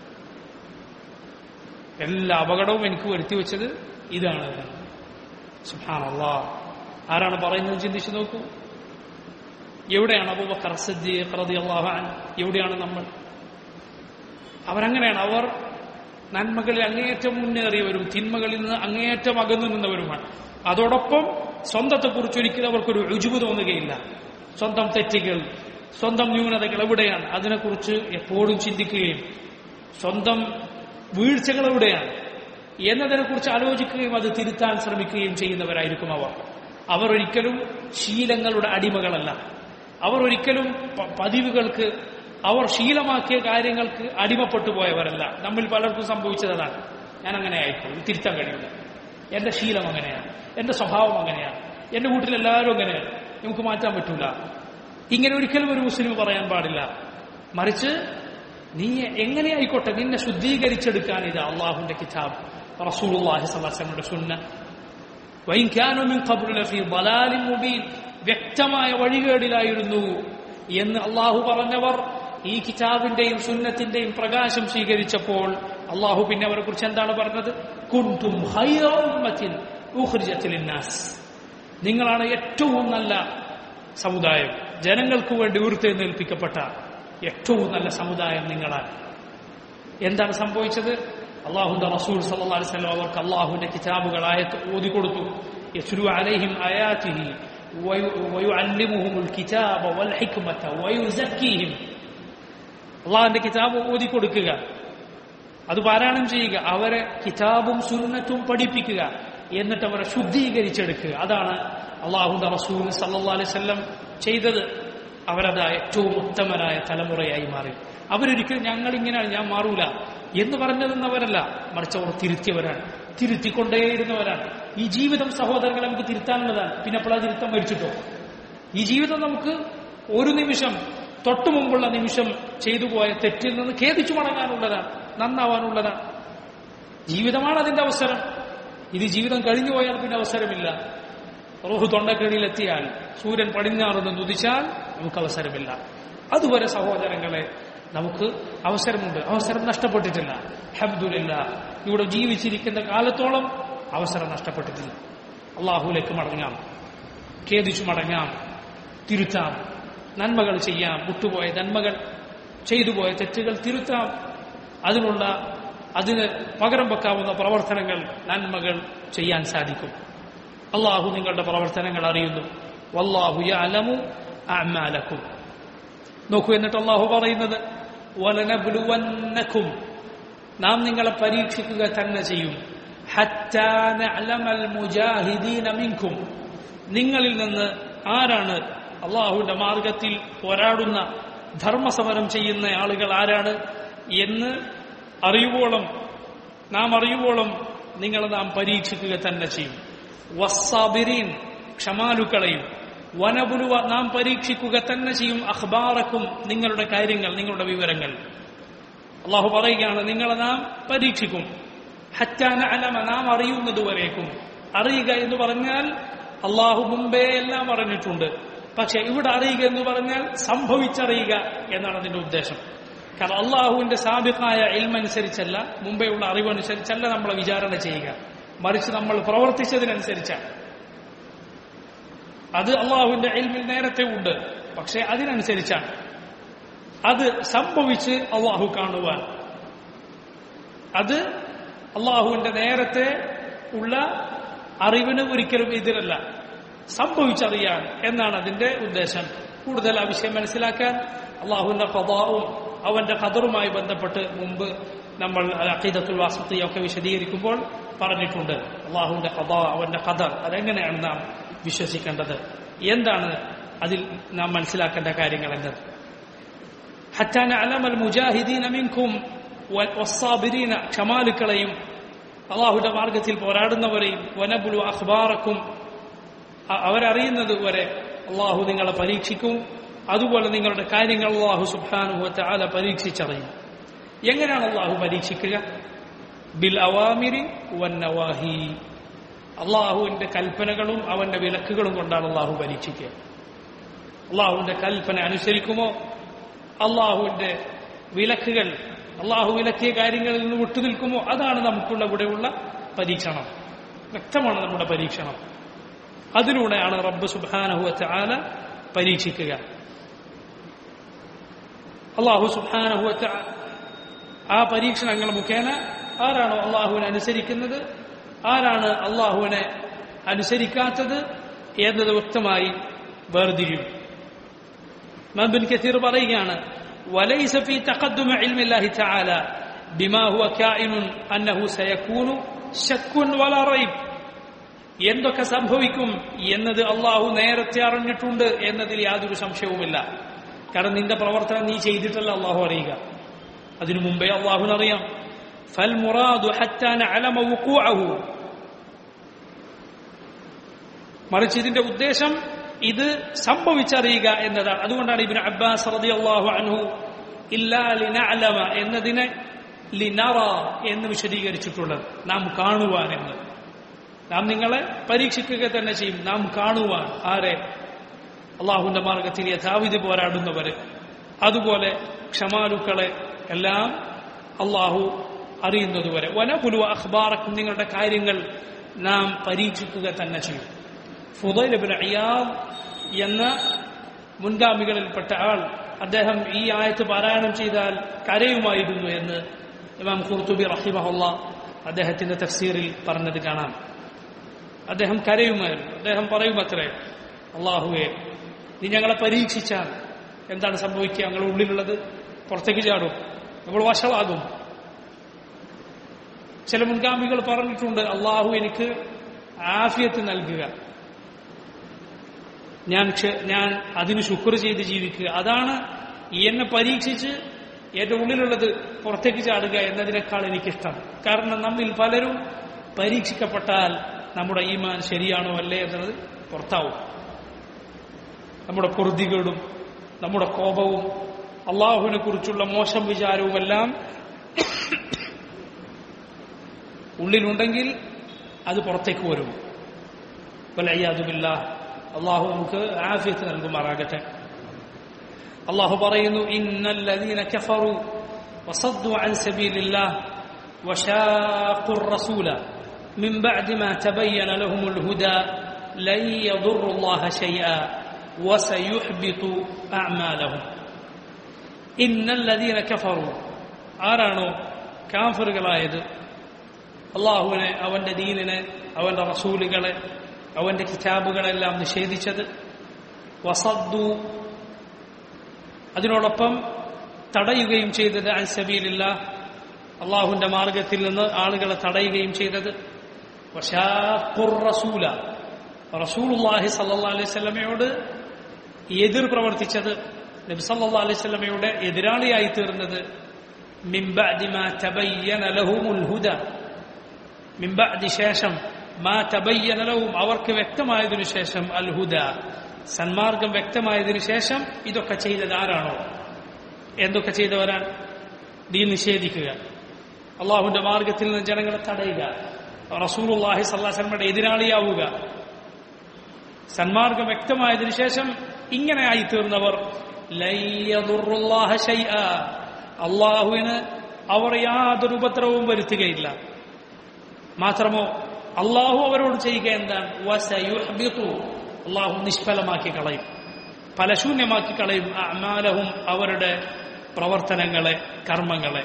എല്ലാ അപകടവും എനിക്ക് വരുത്തി വെച്ചത് ഇതാണ് സുഹാനല്ലാ ആരാണ് പറയുന്നത് ചിന്തിച്ചു നോക്കൂ എവിടെയാണ് അബൂബക്കർ സിദ്ദീഖ് റളിയല്ലാഹു അൻഹു എവിടെയാണ് നമ്മൾ അവരങ്ങനെയാണ് അവർ നന്മകളിൽ അങ്ങേയറ്റം മുന്നേറിയവരും തിന്മകളിൽ നിന്ന് അങ്ങേയറ്റം അകന്നു നിന്നവരുമാണ് അതോടൊപ്പം സ്വന്തത്തെക്കുറിച്ച് ഒരിക്കലും അവർക്കൊരു രുചിവ് തോന്നുകയില്ല സ്വന്തം തെറ്റുകൾ സ്വന്തം ന്യൂനതകൾ എവിടെയാണ് അതിനെക്കുറിച്ച് എപ്പോഴും ചിന്തിക്കുകയും സ്വന്തം വീഴ്ചകൾ എവിടെയാണ് എന്നതിനെക്കുറിച്ച് ആലോചിക്കുകയും അത് തിരുത്താൻ ശ്രമിക്കുകയും ചെയ്യുന്നവരായിരിക്കും അവർ അവർ ഒരിക്കലും ശീലങ്ങളുടെ അടിമകളല്ല അവർ ഒരിക്കലും പ- പതിവുകൾക്ക് അവർ ശീലമാക്കിയ കാര്യങ്ങൾക്ക് അടിമപ്പെട്ടു പോയവരല്ല നമ്മിൽ പലർക്കും സംഭവിച്ചത് അതാണ് ഞാൻ അങ്ങനെ ആയിപ്പോയി തിരുത്താൻ കഴിയില്ല എന്റെ ശീലം അങ്ങനെയാണ് എന്റെ സ്വഭാവം അങ്ങനെയാണ് എന്റെ വീട്ടിലെല്ലാവരും അങ്ങനെയാണ് നമുക്ക് മാറ്റാൻ പറ്റൂല ഇങ്ങനെ ഒരിക്കലും ഒരു മുസ്ലിം പറയാൻ പാടില്ല മറിച്ച് നീ എങ്ങനെ ആയിക്കോട്ടെ നിന്നെ ശുദ്ധീകരിച്ചെടുക്കാൻ ഇത് അള്ളാഹുന്റെ കിതാബ് റസൂലുള്ളാഹി സ്വല്ലല്ലാഹു സുന്ന വൈൻ കാനു മിൻ ഖബ്ലു ലഫീ ളലാലിൻ മുബീൻ വ്യക്തമായ വഴികേടിലായിരുന്നു എന്ന് അള്ളാഹു പറഞ്ഞവർ ഈ കിതാബിന്റെയും സുന്നത്തിന്റെയും പ്രകാശം സ്വീകരിച്ചപ്പോൾ അള്ളാഹു പിന്നെ അവരെ കുറിച്ച് എന്താണ് പറഞ്ഞത് കുന്തും ഖൈറ ഉമ്മത്തിൻ ഉഖ്രിജത്ത് ലിന്നാസ് നിങ്ങളാണ് ഏറ്റവും നല്ല സമുദായം ജനങ്ങൾക്ക് വേണ്ടി ഉയർത്തെഴുന്നേൽപ്പിക്കപ്പെട്ട ഏറ്റവും നല്ല സമുദായം നിങ്ങളാണ് എന്താണ് സംഭവിച്ചത് അള്ളാഹുന്റെ റസൂൽ സല്ലല്ലാഹു അലൈഹി വസല്ലം അവർക്ക് അള്ളാഹുവിന്റെ കിതാബുകൾ ആയത്ത് ഓതി കൊടുത്തു യസ്ലു അലൈഹിം ആയാതിഹി വയുഅല്ലിമുഹുൽ കിതാബ വൽ ഹിക്മത വയുസക്കീഹിം അള്ളാഹുവിന്റെ കിതാബ് ഓതി കൊടുക്കുക അത് പാരായണം ചെയ്യുക അവരെ കിതാബും സുന്നത്തും പഠിപ്പിക്കുക എന്നിട്ട് അവരെ ശുദ്ധീകരിച്ചെടുക്കുക അതാണ് അള്ളാഹുന്റെ റസൂൽ സല്ലല്ലാഹു അലൈഹി വസല്ലം ചെയ്തത് അവരത് ഏറ്റവും ഉത്തമനായ തലമുറയായി മാറി അവരൊരിക്കലും ഞങ്ങൾ ഇങ്ങനെയാണ് ഞാൻ മാറൂല എന്ന് പറഞ്ഞു നിന്നവരല്ല മറിച്ച് അവർ തിരുത്തിയവരാണ് തിരുത്തിക്കൊണ്ടേയിരുന്നവരാണ് ഈ ജീവിതം സഹോദരങ്ങളെ നമുക്ക് തിരുത്താനുള്ളതാണ് പിന്നെ എപ്പോഴാ തിരുത്തം മരിച്ചിട്ടോ ഈ ജീവിതം നമുക്ക് ഒരു നിമിഷം തൊട്ടു മുമ്പുള്ള നിമിഷം ചെയ്തു പോയ തെറ്റിൽ നിന്ന് ഖേദിച്ചു മടങ്ങാനുള്ളതാണ് നന്നാവാനുള്ളതാണ് ജീവിതമാണ് അതിന്റെ അവസരം ഇത് ജീവിതം കഴിഞ്ഞു പോയാൽ പിന്നെ അവസരമില്ല റോഹ് തൊണ്ടക്കടിയിലെത്തിയാൽ സൂര്യൻ പടിഞ്ഞാറ് നിന്ന് ഉദിച്ചാൽ നമുക്ക് അവസരമില്ല അതുവരെ സഹോദരങ്ങളെ നമുക്ക് അവസരമുണ്ട് അവസരം നഷ്ടപ്പെട്ടിട്ടില്ല ഹബ്ദുലില്ല ഇവിടെ ജീവിച്ചിരിക്കുന്ന കാലത്തോളം അവസരം നഷ്ടപ്പെട്ടിട്ടില്ല അള്ളാഹുലേക്ക് മടങ്ങാം ഖേദിച്ചു മടങ്ങാം തിരുത്താം നന്മകൾ ചെയ്യാം വിട്ടുപോയ നന്മകൾ ചെയ്തുപോയ തെറ്റുകൾ തിരുത്താം അതിനുള്ള അതിന് പകരം വെക്കാവുന്ന പ്രവർത്തനങ്ങൾ നന്മകൾ ചെയ്യാൻ സാധിക്കും അള്ളാഹു നിങ്ങളുടെ പ്രവർത്തനങ്ങൾ അറിയുന്നു വല്ലാഹു യഅലമു അഅമാലക്കും നോക്കൂ എന്നിട്ട് അള്ളാഹു പറയുന്നത് വലനബ്ലുവന്നക്കും നാം നിങ്ങളെ പരീക്ഷിക്കുക തന്നെ ചെയ്യും ഹത്താ നഅലമൽ മുജാഹിദീന മിൻകും നിങ്ങളിൽ നിന്ന് ആരാണ് അള്ളാഹുവിന്റെ മാർഗത്തിൽ പോരാടുന്ന ധർമ്മസമരം ചെയ്യുന്ന ആളുകൾ ആരാണ് എന്ന് അറിയുവോളം നാം അറിയുവോളം നിങ്ങളെ നാം പരീക്ഷിക്കുക തന്നെ ചെയ്യും വസ്സാബിരീൻ ക്ഷമാലുക്കളെയും വനബുലുവ നാം പരീക്ഷിക്കുക തന്നെ ചെയ്യും അഖ്ബാറക്കും നിങ്ങളുടെ കാര്യങ്ങൾ നിങ്ങളുടെ വിവരങ്ങൾ അള്ളാഹു പറയുകയാണ് നിങ്ങളെ നാം പരീക്ഷിക്കും ഹറ്റാന അലമ നാം അറിയുന്നതുവരേക്കും അറിയുക എന്ന് പറഞ്ഞാൽ അള്ളാഹു മുമ്പേ എല്ലാം അറിഞ്ഞിട്ടുണ്ട് പക്ഷെ ഇവിടെ അറിയുക എന്ന് പറഞ്ഞാൽ സംഭവിച്ചറിയുക എന്നാണ് അതിന്റെ ഉദ്ദേശം കാരണം അള്ളാഹുവിന്റെ സാബിക്കായ ഇൽമനുസരിച്ചല്ല മുമ്പേയുള്ള അറിവനുസരിച്ചല്ല നമ്മളെ വിചാരണ ചെയ്യുക മറിച്ച് നമ്മൾ പ്രവർത്തിച്ചതിനനുസരിച്ചാണ് അത് അള്ളാഹുവിന്റെ ഇൽമിൽ നേരത്തെ ഉണ്ട് പക്ഷെ അതിനനുസരിച്ചാണ് അത് സംഭവിച്ച് അള്ളാഹു കാണുവാൻ അത് അള്ളാഹുവിന്റെ നേരത്തെ ഉള്ള അറിവിന് ഒരിക്കലും എതിരല്ല സംഭവിച്ചറിയാൻ എന്നാണ് അതിന്റെ ഉദ്ദേശം കൂടുതൽ ആ വിഷയം മനസ്സിലാക്കാൻ അള്ളാഹുവിന്റെ കഥാവും അവന്റെ ഖദറുമായി ബന്ധപ്പെട്ട് മുമ്പ് നമ്മൾ അഖീദത്തുൽ വാസത്തിയൊക്കെ വിശദീകരിക്കുമ്പോൾ പറഞ്ഞിട്ടുണ്ട് അള്ളാഹുവിന്റെ കഥ അവന്റെ ഖദർ അതെങ്ങനെയാണ് നാം വിശ്വസിക്കേണ്ടത് എന്താണ് അതിൽ നാം മനസ്സിലാക്കേണ്ട കാര്യങ്ങൾ എന്നത് ഹറ്റാന അലമൽ മുജാഹിദീൻ അമിൻകും വസ്സാബിരീന ക്ഷമാലുക്കളെയും അള്ളാഹുന്റെ മാർഗത്തിൽ പോരാടുന്നവരെയും വനബുലു അഖ്ബാറക്കും അവരറിയുന്നത് വരെ അള്ളാഹു നിങ്ങളെ പരീക്ഷിക്കും അതുപോലെ നിങ്ങളുടെ കാര്യങ്ങൾ അള്ളാഹു സുബാനുഭവത്തെ ആല പരീക്ഷിച്ചറിയും എങ്ങനെയാണ് അള്ളാഹു പരീക്ഷിക്കുക ബിൽ അവാമിരി വന്നവാഹി അള്ളാഹുവിന്റെ കൽപ്പനകളും അവന്റെ വിലക്കുകളും കൊണ്ടാണ് അള്ളാഹു പരീക്ഷിക്കുക അള്ളാഹുവിന്റെ കൽപ്പന അനുസരിക്കുമോ അള്ളാഹുവിന്റെ വിലക്കുകൾ അള്ളാഹു വിലക്കിയ കാര്യങ്ങളിൽ നിന്ന് വിട്ടുനിൽക്കുമോ അതാണ് നമുക്കുള്ള ഇവിടെയുള്ള പരീക്ഷണം വ്യക്തമാണ് നമ്മുടെ പരീക്ഷണം അതിലൂടെയാണ് റബ്ബ് സുബാനഹുവത്തെ ആല പരീക്ഷിക്കുക അള്ളാഹു സുബാനഹുവത്തെ ആ പരീക്ഷണങ്ങൾ മുഖേന ആരാണോ അള്ളാഹുവിനെ അനുസരിക്കുന്നത് ആരാണ് അള്ളാഹുവിനെ അനുസരിക്കാത്തത് എന്നത് വ്യക്തമായി വേർതിരിയും മബിൻ കസീർ പറയുകയാണ് وليس في تقدم علم الله تعالى بما هو كائن أنه سيكون ശക്കുൻ വളറൈബ് എന്തൊക്കെ സംഭവിക്കും എന്നത് അള്ളാഹു നേരത്തെ അറിഞ്ഞിട്ടുണ്ട് എന്നതിൽ യാതൊരു സംശയവുമില്ല കാരണം നിന്റെ പ്രവർത്തനം നീ ചെയ്തിട്ടല്ല അള്ളാഹു അറിയുക അതിനു മുമ്പേ അള്ളാഹുനറിയാം ഫൽ മുറാദു ഹത്താ നഅലമ വുഖൂഅഹു മറിച്ച് ഇതിന്റെ ഉദ്ദേശം ഇത് സംഭവിച്ചറിയുക എന്നതാണ് അതുകൊണ്ടാണ് ഇബിൻ അബ്ബാസ് റളിയല്ലാഹു അൻഹു ഇല്ലാ ലിനഅലമ എന്നതിനെ ലിനറ എന്ന് വിശദീകരിച്ചിട്ടുള്ളത് നാം കാണുവാൻ എന്ന് നാം നിങ്ങളെ പരീക്ഷിക്കുക തന്നെ ചെയ്യും നാം കാണുവാൻ ആരെ അള്ളാഹുവിന്റെ മാർഗത്തിൽ യഥാവിധി പോരാടുന്നവര് അതുപോലെ ക്ഷമാലുക്കളെ എല്ലാം അള്ളാഹു അറിയുന്നതുവരെ വനപുലു അഖ്ബാറക്കും നിങ്ങളുടെ കാര്യങ്ങൾ നാം പരീക്ഷിക്കുക തന്നെ ചെയ്യും ഫുദൈലബിൻ അയ്യാബ് എന്ന മുൻഗാമികളിൽപ്പെട്ട ആൾ അദ്ദേഹം ഈ ആയത്ത് പാരായണം ചെയ്താൽ കരയുമായിരുന്നു എന്ന് ഇമാം ഖുർത്തുബി റഹിമഹുല്ല അദ്ദേഹത്തിന്റെ തഫ്സീറിൽ പറഞ്ഞത് കാണാം അദ്ദേഹം കരയുമായിരുന്നു അദ്ദേഹം പറയുമത്രേ അള്ളാഹുവെ നീ ഞങ്ങളെ പരീക്ഷിച്ചാൽ എന്താണ് സംഭവിക്കുക ഞങ്ങളുടെ ഉള്ളിലുള്ളത് പുറത്തേക്ക് ചാടും നമ്മൾ വഷളാകും ചില മുൻഗാമികൾ പറഞ്ഞിട്ടുണ്ട് അള്ളാഹു എനിക്ക് ആഫിയത്ത് നൽകുക ഞാൻ ക്ഷ- ഞാൻ അതിന് ശുക്ർ ചെയ്ത് ജീവിക്കുക അതാണ് ഈ എന്നെ പരീക്ഷിച്ച് എന്റെ ഉള്ളിലുള്ളത് പുറത്തേക്ക് ചാടുക എന്നതിനേക്കാൾ എനിക്കിഷ്ടം കാരണം നമ്മിൽ പലരും പരീക്ഷിക്കപ്പെട്ടാൽ നമ്മുടെ ഈമാൻ ശരിയാണോ അല്ലേ എന്നത് പുറത്താവും നമ്മുടെ കുർദികളും നമ്മുടെ കോപവും അള്ളാഹുവിനെ കുറിച്ചുള്ള മോശം വിചാരവുമെല്ലാം ഉള്ളിലുണ്ടെങ്കിൽ അത് പുറത്തേക്ക് വരും വലയ്യാതുമില്ല അള്ളാഹു നമുക്ക് ആഫിയത്ത് നൽകുമാറാകട്ടെ അള്ളാഹു പറയുന്നു ഇന്നല്ലദീന കഫറു وصدوا عن سبيل الله وشاقوا الرسول من بعد ما تبين لهم الهدى لن يضروا الله شيئا وسيحبط أعمالهم إن الذين كفروا ആരാണോ കാഫറുകളായത് അള്ളാഹുവിനെ അവന്റെ ദീനിനെ അവന്റെ റസൂലുകളെ അവന്റെ കിതാബുകളെല്ലാം നിഷേധിച്ചത് വസദ്ദു അതിനോടൊപ്പം തടയുകയും ചെയ്തത് അൻസബീലില്ല അള്ളാഹുവിന്റെ മാർഗത്തിൽ നിന്ന് ആളുകളെ തടയുകയും ചെയ്തത് വശാഖുർ റസൂല റസൂലുള്ളാഹി സല്ലല്ലാഹു അലൈഹി വസല്ലമയോട് എതിർ പ്രവർത്തിച്ചത് നബി സല്ലല്ലാഹു അലൈഹി വസല്ലമയുടെ എതിരാളിയായി തീർന്നത് മിൻ ബഅദി മാ തബയ്യന ലഹുമുൽ ഹുദ മിൻ ബഅദി ശേഷം മാ തബയ്യന ലഹും അവർക്ക് വ്യക്തമായതിനു ശേഷം അൽ ഹുദ സന്മാർഗം വ്യക്തമായതിനു ശേഷം ഇതൊക്കെ ചെയ്തത് ആരാണോ എന്തൊക്കെ ചെയ്തവരാണ് ദീൻ നിഷേധിക്കുക അള്ളാഹുവിന്റെ മാർഗത്തിൽ നിന്ന് ജനങ്ങളെ തടയുക റസൂലുള്ളാഹി സല്ലാസ്ലമയുടെ എതിരാളിയാവുക സന്മാർഗം വ്യക്തമായതിനു ശേഷം ഇങ്ങനെ ആയിത്തീർന്നവർ ലയ്യദുറുല്ലാഹ ശൈഅ. അള്ളാഹുവിന് അവർ യാതൊരു ഉപദ്രവവും വരുത്തുകയില്ല മാത്രമോ അള്ളാഹു അവരോട് ചെയ്യുക എന്താണ് വസയുഹ്ബിതു. അള്ളാഹു നിഷ്ഫലമാക്കി കളയും ഫലശൂന്യമാക്കി കളയും അമാലഹും അവരുടെ പ്രവർത്തനങ്ങളെ കർമ്മങ്ങളെ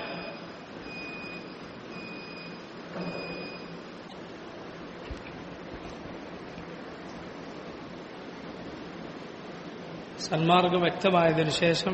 സന്മാർഗം വ്യക്തമായതിനു ശേഷം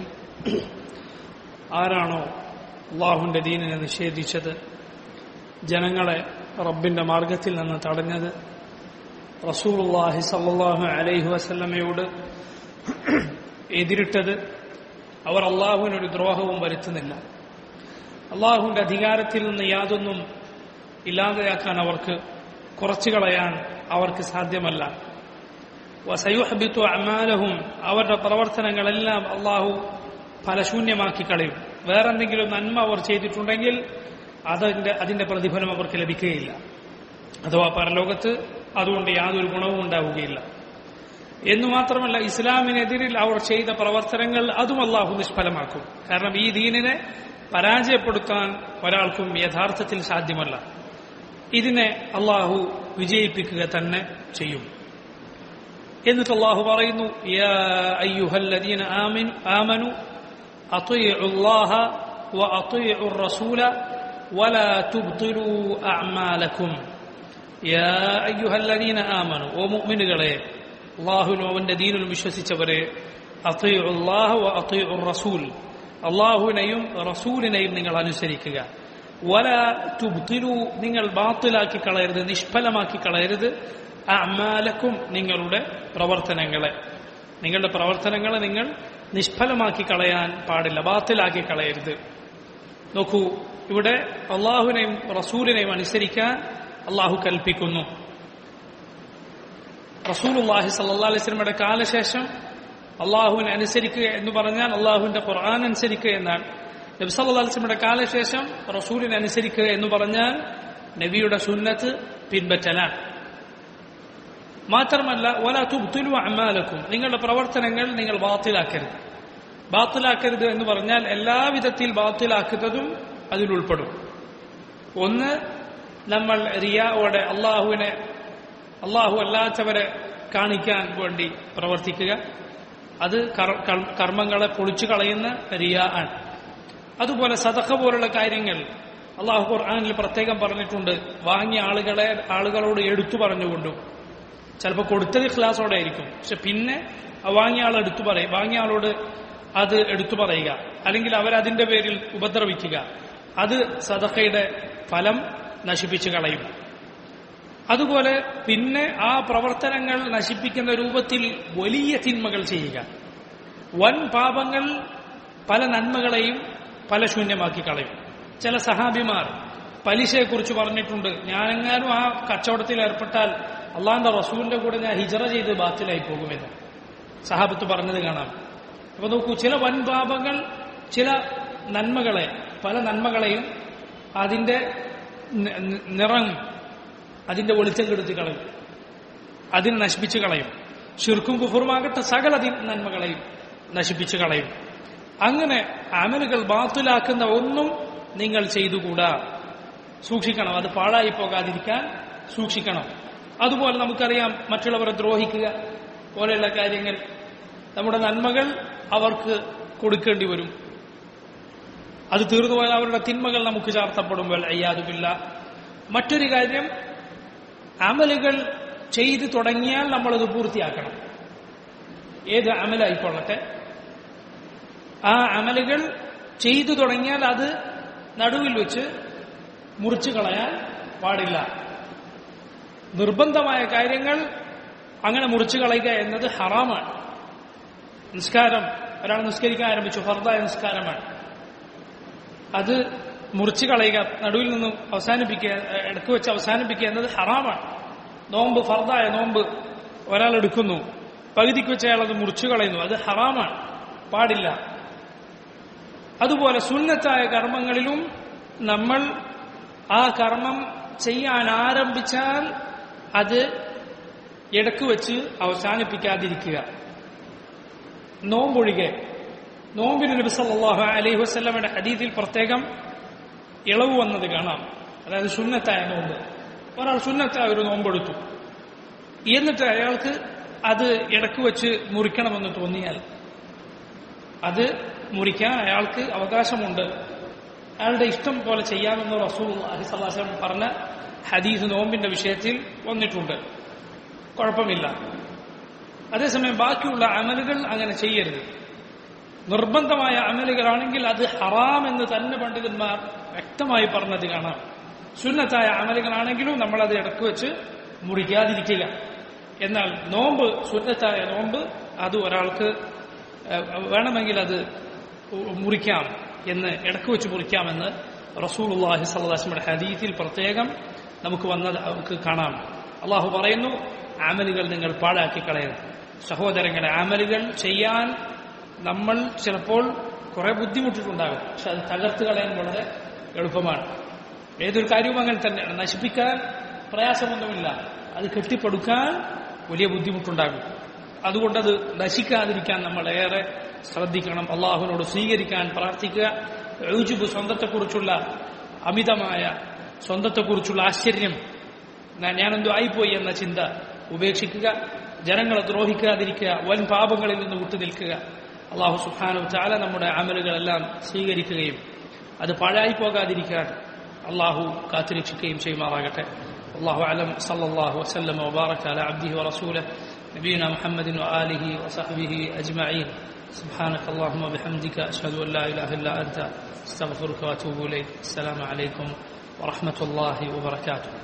ആരാണോ അള്ളാഹുവിന്റെ ദീനിനെ നിഷേധിച്ചത് ജനങ്ങളെ റബ്ബിന്റെ മാർഗത്തിൽ നിന്ന് തടഞ്ഞത് റസൂലുള്ളാഹി സല്ലല്ലാഹു അലൈഹി വസല്ലമയോട് എതിരിട്ടത് അവർ അള്ളാഹുവിനൊരു ദ്രോഹവും വരുത്തുന്നില്ല അള്ളാഹുവിന്റെ അധികാരത്തിൽ നിന്ന് യാതൊന്നും ഇല്ലാതെയാക്കാൻ അവർക്ക് കുറച്ചു കളയാൻ അവർക്ക് സാധ്യമല്ല വസയുഹബിത്തു അമാലഹും അവരുടെ പ്രവർത്തനങ്ങളെല്ലാം അള്ളാഹു ഫലശൂന്യമാക്കി കളയും വേറെന്തെങ്കിലും നന്മ അവർ ചെയ്തിട്ടുണ്ടെങ്കിൽ അതിന്റെ അതിന്റെ പ്രതിഫലം അവർക്ക് ലഭിക്കുകയില്ല അഥവാ പരലോകത്ത് അതുകൊണ്ട് യാതൊരു ഗുണവും ഉണ്ടാവുകയില്ല എന്നു മാത്രമല്ല ഇസ്ലാമിനെതിരിൽ അവർ ചെയ്ത പ്രവർത്തനങ്ങൾ അതും അള്ളാഹു നിഷ്ഫലമാക്കും കാരണം ഈ ദീനിനെ പരാജയപ്പെടുത്താൻ ഒരാൾക്കും യഥാർത്ഥത്തിൽ സാധ്യമല്ല ഇതിനെ അള്ളാഹു വിജയിപ്പിക്കുക തന്നെ ചെയ്യും എന്നിട്ട് അള്ളാഹു പറയുന്നു യാ അയ്യുഹല്ലദീന ആമിനു ആമനു അطيعوا الله وأطيعوا الرسول ولا تبطلوا أعمالكم يا أيها الذين آمنوا ومؤمنകളെ അള്ളാഹുവിനും അവന്റെ ദീനിലും വിശ്വസിച്ചവരെ അള്ളാഹു അള്ളാഹു റസൂൽ അള്ളാഹുവിനെയും റസൂലിനെയും നിങ്ങൾ അനുസരിക്കുക വല തുബ്തിലു നിങ്ങൾ ബാത്തിലാക്കി കളയരുത് നിഷ്ഫലമാക്കി കളയരുത് അമാലക്കും നിങ്ങളുടെ പ്രവർത്തനങ്ങളെ നിങ്ങളുടെ പ്രവർത്തനങ്ങളെ നിങ്ങൾ നിഷ്ഫലമാക്കി കളയാൻ പാടില്ല ബാത്തിലാക്കി കളയരുത് നോക്കൂ ഇവിടെ അള്ളാഹുവിനെയും റസൂലിനെയും അനുസരിക്കാൻ അള്ളാഹു കൽപ്പിക്കുന്നു റസൂലുല്ലാഹി സല്ലാ അലൈഹി സ്വലമയുടെ കാലശേഷം അള്ളാഹുവിനെ അനുസരിക്കുക എന്ന് പറഞ്ഞാൽ അള്ളാഹുവിന്റെ ഖുർആൻ അനുസരിക്കുക എന്നാണ് നബി സല്ലാ അലിസ്ലമിയുടെ കാലശേഷം റസൂലിനെ അനുസരിക്കുക എന്ന് പറഞ്ഞാൽ നബിയുടെ സുന്നത്ത് പിൻപറ്റലാണ് മാത്രമല്ല ഒല തുബ്തുലു അമാലക്കും നിങ്ങളുടെ പ്രവർത്തനങ്ങൾ നിങ്ങൾ ബാത്തിലാക്കരുത് ബാത്തിലാക്കരുത് എന്ന് പറഞ്ഞാൽ എല്ലാവിധത്തിൽ ബാത്തിലാക്കുന്നതും അതിലുൾപ്പെടും ഒന്ന് നമ്മൾ റിയാവോടെ അള്ളാഹുവിനെ അള്ളാഹു അല്ലാത്തവരെ കാണിക്കാൻ വേണ്ടി പ്രവർത്തിക്കുക അത് കർമ്മങ്ങളെ പൊളിച്ചു കളയുന്ന റിയ ആണ് അതുപോലെ സദഖ പോലുള്ള കാര്യങ്ങൾ അള്ളാഹു ഖുർആാനിൽ പ്രത്യേകം പറഞ്ഞിട്ടുണ്ട് വാങ്ങിയ ആളുകളെ ആളുകളോട് എടുത്തു പറഞ്ഞുകൊണ്ടും ചിലപ്പോൾ കൊടുത്തത് ഇഖ്ലാസോടെ ആയിരിക്കും പക്ഷെ പിന്നെ വാങ്ങിയ ആൾ എടുത്തു പറയും വാങ്ങിയ ആളോട് അത് എടുത്തു പറയുക അല്ലെങ്കിൽ അവരതിന്റെ പേരിൽ ഉപദ്രവിക്കുക അത് സദഖയുടെ ഫലം നശിപ്പിച്ചു കളയും അതുപോലെ പിന്നെ ആ പ്രവർത്തനങ്ങൾ നശിപ്പിക്കുന്ന രൂപത്തിൽ വലിയ തിന്മകൾ ചെയ്യുക വൻ പാപങ്ങൾ പല നന്മകളെയും പല ശൂന്യമാക്കി കളയും ചില സഹാബിമാർ പലിശയെക്കുറിച്ച് പറഞ്ഞിട്ടുണ്ട് ഞാനെങ്ങാനും ആ കച്ചവടത്തിൽ ഏർപ്പെട്ടാൽ അള്ളാന്റെ റസൂലിന്റെ കൂടെ ഞാൻ ഹിജറ ചെയ്ത് ബാത്തിലായി പോകുമെന്ന് സഹാബത്ത് പറഞ്ഞത് കാണാം അപ്പൊ നോക്കൂ ചില വൻ പാപങ്ങൾ ചില നന്മകളെ പല നന്മകളെയും അതിന്റെ നിറം അതിന്റെ വെളിച്ചം കെടുത്തി കളയും അതിനെ നശിപ്പിച്ചു കളയും ഷിർക്കും കുഫറുമാകട്ടെ സകല നന്മകളെയും നശിപ്പിച്ചു കളയും അങ്ങനെ അമലുകൾ ബാത്തുലാക്കുന്ന ഒന്നും നിങ്ങൾ ചെയ്തുകൂടാ സൂക്ഷിക്കണം അത് പാഴായി പോകാതിരിക്കാൻ സൂക്ഷിക്കണം അതുപോലെ നമുക്കറിയാം മറ്റുള്ളവരെ ദ്രോഹിക്കുക പോലെയുള്ള കാര്യങ്ങൾ നമ്മുടെ നന്മകൾ അവർക്ക് കൊടുക്കേണ്ടി വരും അത് തീർന്നു പോയാൽ അവരുടെ തിന്മകൾ നമുക്ക് ചാർത്തപ്പെടുമ്പോൾ അയ്യാതുമില്ല മറ്റൊരു കാര്യം അമലുകൾ ചെയ്തു തുടങ്ങിയാൽ നമ്മളത് പൂർത്തിയാക്കണം ഏത് അമലായിക്കൊള്ളട്ടെ ആ അമലുകൾ ചെയ്തു തുടങ്ങിയാൽ അത് നടുവിൽ വെച്ച് മുറിച്ചു കളയാൻ പാടില്ല നിർബന്ധമായ കാര്യങ്ങൾ അങ്ങനെ മുറിച്ചു കളയുക എന്നത് ഹറാമാണ് നിസ്കാരം ഒരാൾ നിസ്കരിക്കാൻ ആരംഭിച്ചു ഫർദായ നിസ്കാരമാണ് അത് മുറിച്ചു കളയുക നടുവിൽ നിന്നും അവസാനിപ്പിക്കുക ഇടക്ക് വെച്ച് അവസാനിപ്പിക്കുക എന്നത് ഹറാമാണ് നോമ്പ് ഫർദായ നോമ്പ് ഒരാൾ എടുക്കുന്നു പകുതിക്ക് വെച്ച് അയാൾ അത് മുറിച്ചു കളയുന്നു അത് ഹറാമാണ് പാടില്ല അതുപോലെ സുന്നത്തായ കർമ്മങ്ങളിലും നമ്മൾ ആ കർമ്മം ചെയ്യാൻ ആരംഭിച്ചാൽ അത് ഇടക്ക് വെച്ച് അവസാനിപ്പിക്കാതിരിക്കുക നോമ്പൊഴികെ നോമ്പിന് നബി സല്ലല്ലാഹു അലൈഹി വസല്ലമയുടെ ഹദീസിൽ പ്രത്യേകം ഇളവ് വന്നത് കാണാം അതായത് സുന്നത്തായ നോമ്പ് ഒരാൾ സുന്നത്തായ ഒരു നോമ്പെടുത്തു എന്നിട്ട് അയാൾക്ക് അത് ഇടക്ക് വെച്ച് മുറിക്കണമെന്ന് തോന്നിയാൽ അത് മുറിക്കാൻ അയാൾക്ക് അവകാശമുണ്ട് അയാളുടെ ഇഷ്ടം പോലെ ചെയ്യാമെന്ന് റസൂൽ അഹിസല്ലാസ്ലം പറഞ്ഞ ഹദീസ് നോമ്പിന്റെ വിഷയത്തിൽ വന്നിട്ടുണ്ട് കുഴപ്പമില്ല അതേസമയം ബാക്കിയുള്ള അമലുകൾ അങ്ങനെ ചെയ്യരുത് നിർബന്ധമായ അമലുകളാണെങ്കിൽ അത് ഹറാം എന്ന് തന്നെ പണ്ഡിതന്മാർ വ്യക്തമായി പറഞ്ഞത് കാണാം സുന്നത്തായ അമലുകളാണെങ്കിലും നമ്മളത് ഇടക്ക് വെച്ച് മുറിക്കാതിരിക്കുക എന്നാൽ നോമ്പ് സുന്നത്തായ നോമ്പ് അത് ഒരാൾക്ക് വേണമെങ്കിൽ അത് മുറിക്കാം എന്ന് ഇടക്ക് വെച്ച് മുറിക്കാമെന്ന് റസൂലുള്ളാഹി സല്ലാസ്മയുടെ ഹദീത്തിൽ പ്രത്യേകം നമുക്ക് വന്നത് നമുക്ക് കാണാം അള്ളാഹു പറയുന്നു ആമലുകൾ നിങ്ങൾ പാഴാക്കി കളയരുത് സഹോദരങ്ങളെ ആമലുകൾ ചെയ്യാൻ നമ്മൾ ചിലപ്പോൾ കുറെ ബുദ്ധിമുട്ടിട്ടുണ്ടാകും പക്ഷെ അത് തകർത്ത് കളയാൻ വളരെ എളുപ്പമാണ് ഏതൊരു കാര്യവും അങ്ങനെ തന്നെയാണ് നശിപ്പിക്കാൻ പ്രയാസമൊന്നുമില്ല അത് കെട്ടിപ്പടുക്കാൻ വലിയ ബുദ്ധിമുട്ടുണ്ടാകും അതുകൊണ്ടത് നശിക്കാതിരിക്കാൻ നമ്മൾ ഏറെ ശ്രദ്ധിക്കണം അള്ളാഹുവിനോട് സ്വീകരിക്കാൻ പ്രാർത്ഥിക്കുക ഔജുബ് സ്വന്തത്തെക്കുറിച്ചുള്ള അമിതമായ സ്വന്തത്തെക്കുറിച്ചുള്ള ആശ്ചര്യം ഞാനെന്തോ ആയിപ്പോയി എന്ന ചിന്ത ഉപേക്ഷിക്കുക ജനങ്ങളെ ദ്രോഹിക്കാതിരിക്കുക വൻ പാപങ്ങളിൽ നിന്ന് വിട്ടുനിൽക്കുക അള്ളാഹു സുഹാനു ചാല നമ്മുടെ അമലുകളെല്ലാം സ്വീകരിക്കുകയും അത് പാഴായി പോകാതിരിക്കാൻ അള്ളാഹു കാത്തുരക്ഷിക്കുകയും ചെയ്യുമാറാകട്ടെ الله أعلم صلى الله وسلم وبارك على عبده ورسوله نبينا محمد وآله وصحبه أجمعين سبحانك اللهم وبحمدك أشهد أن لا إله إلا أنت استغفرك واتوب اليك السلام عليكم ورحمه الله وبركاته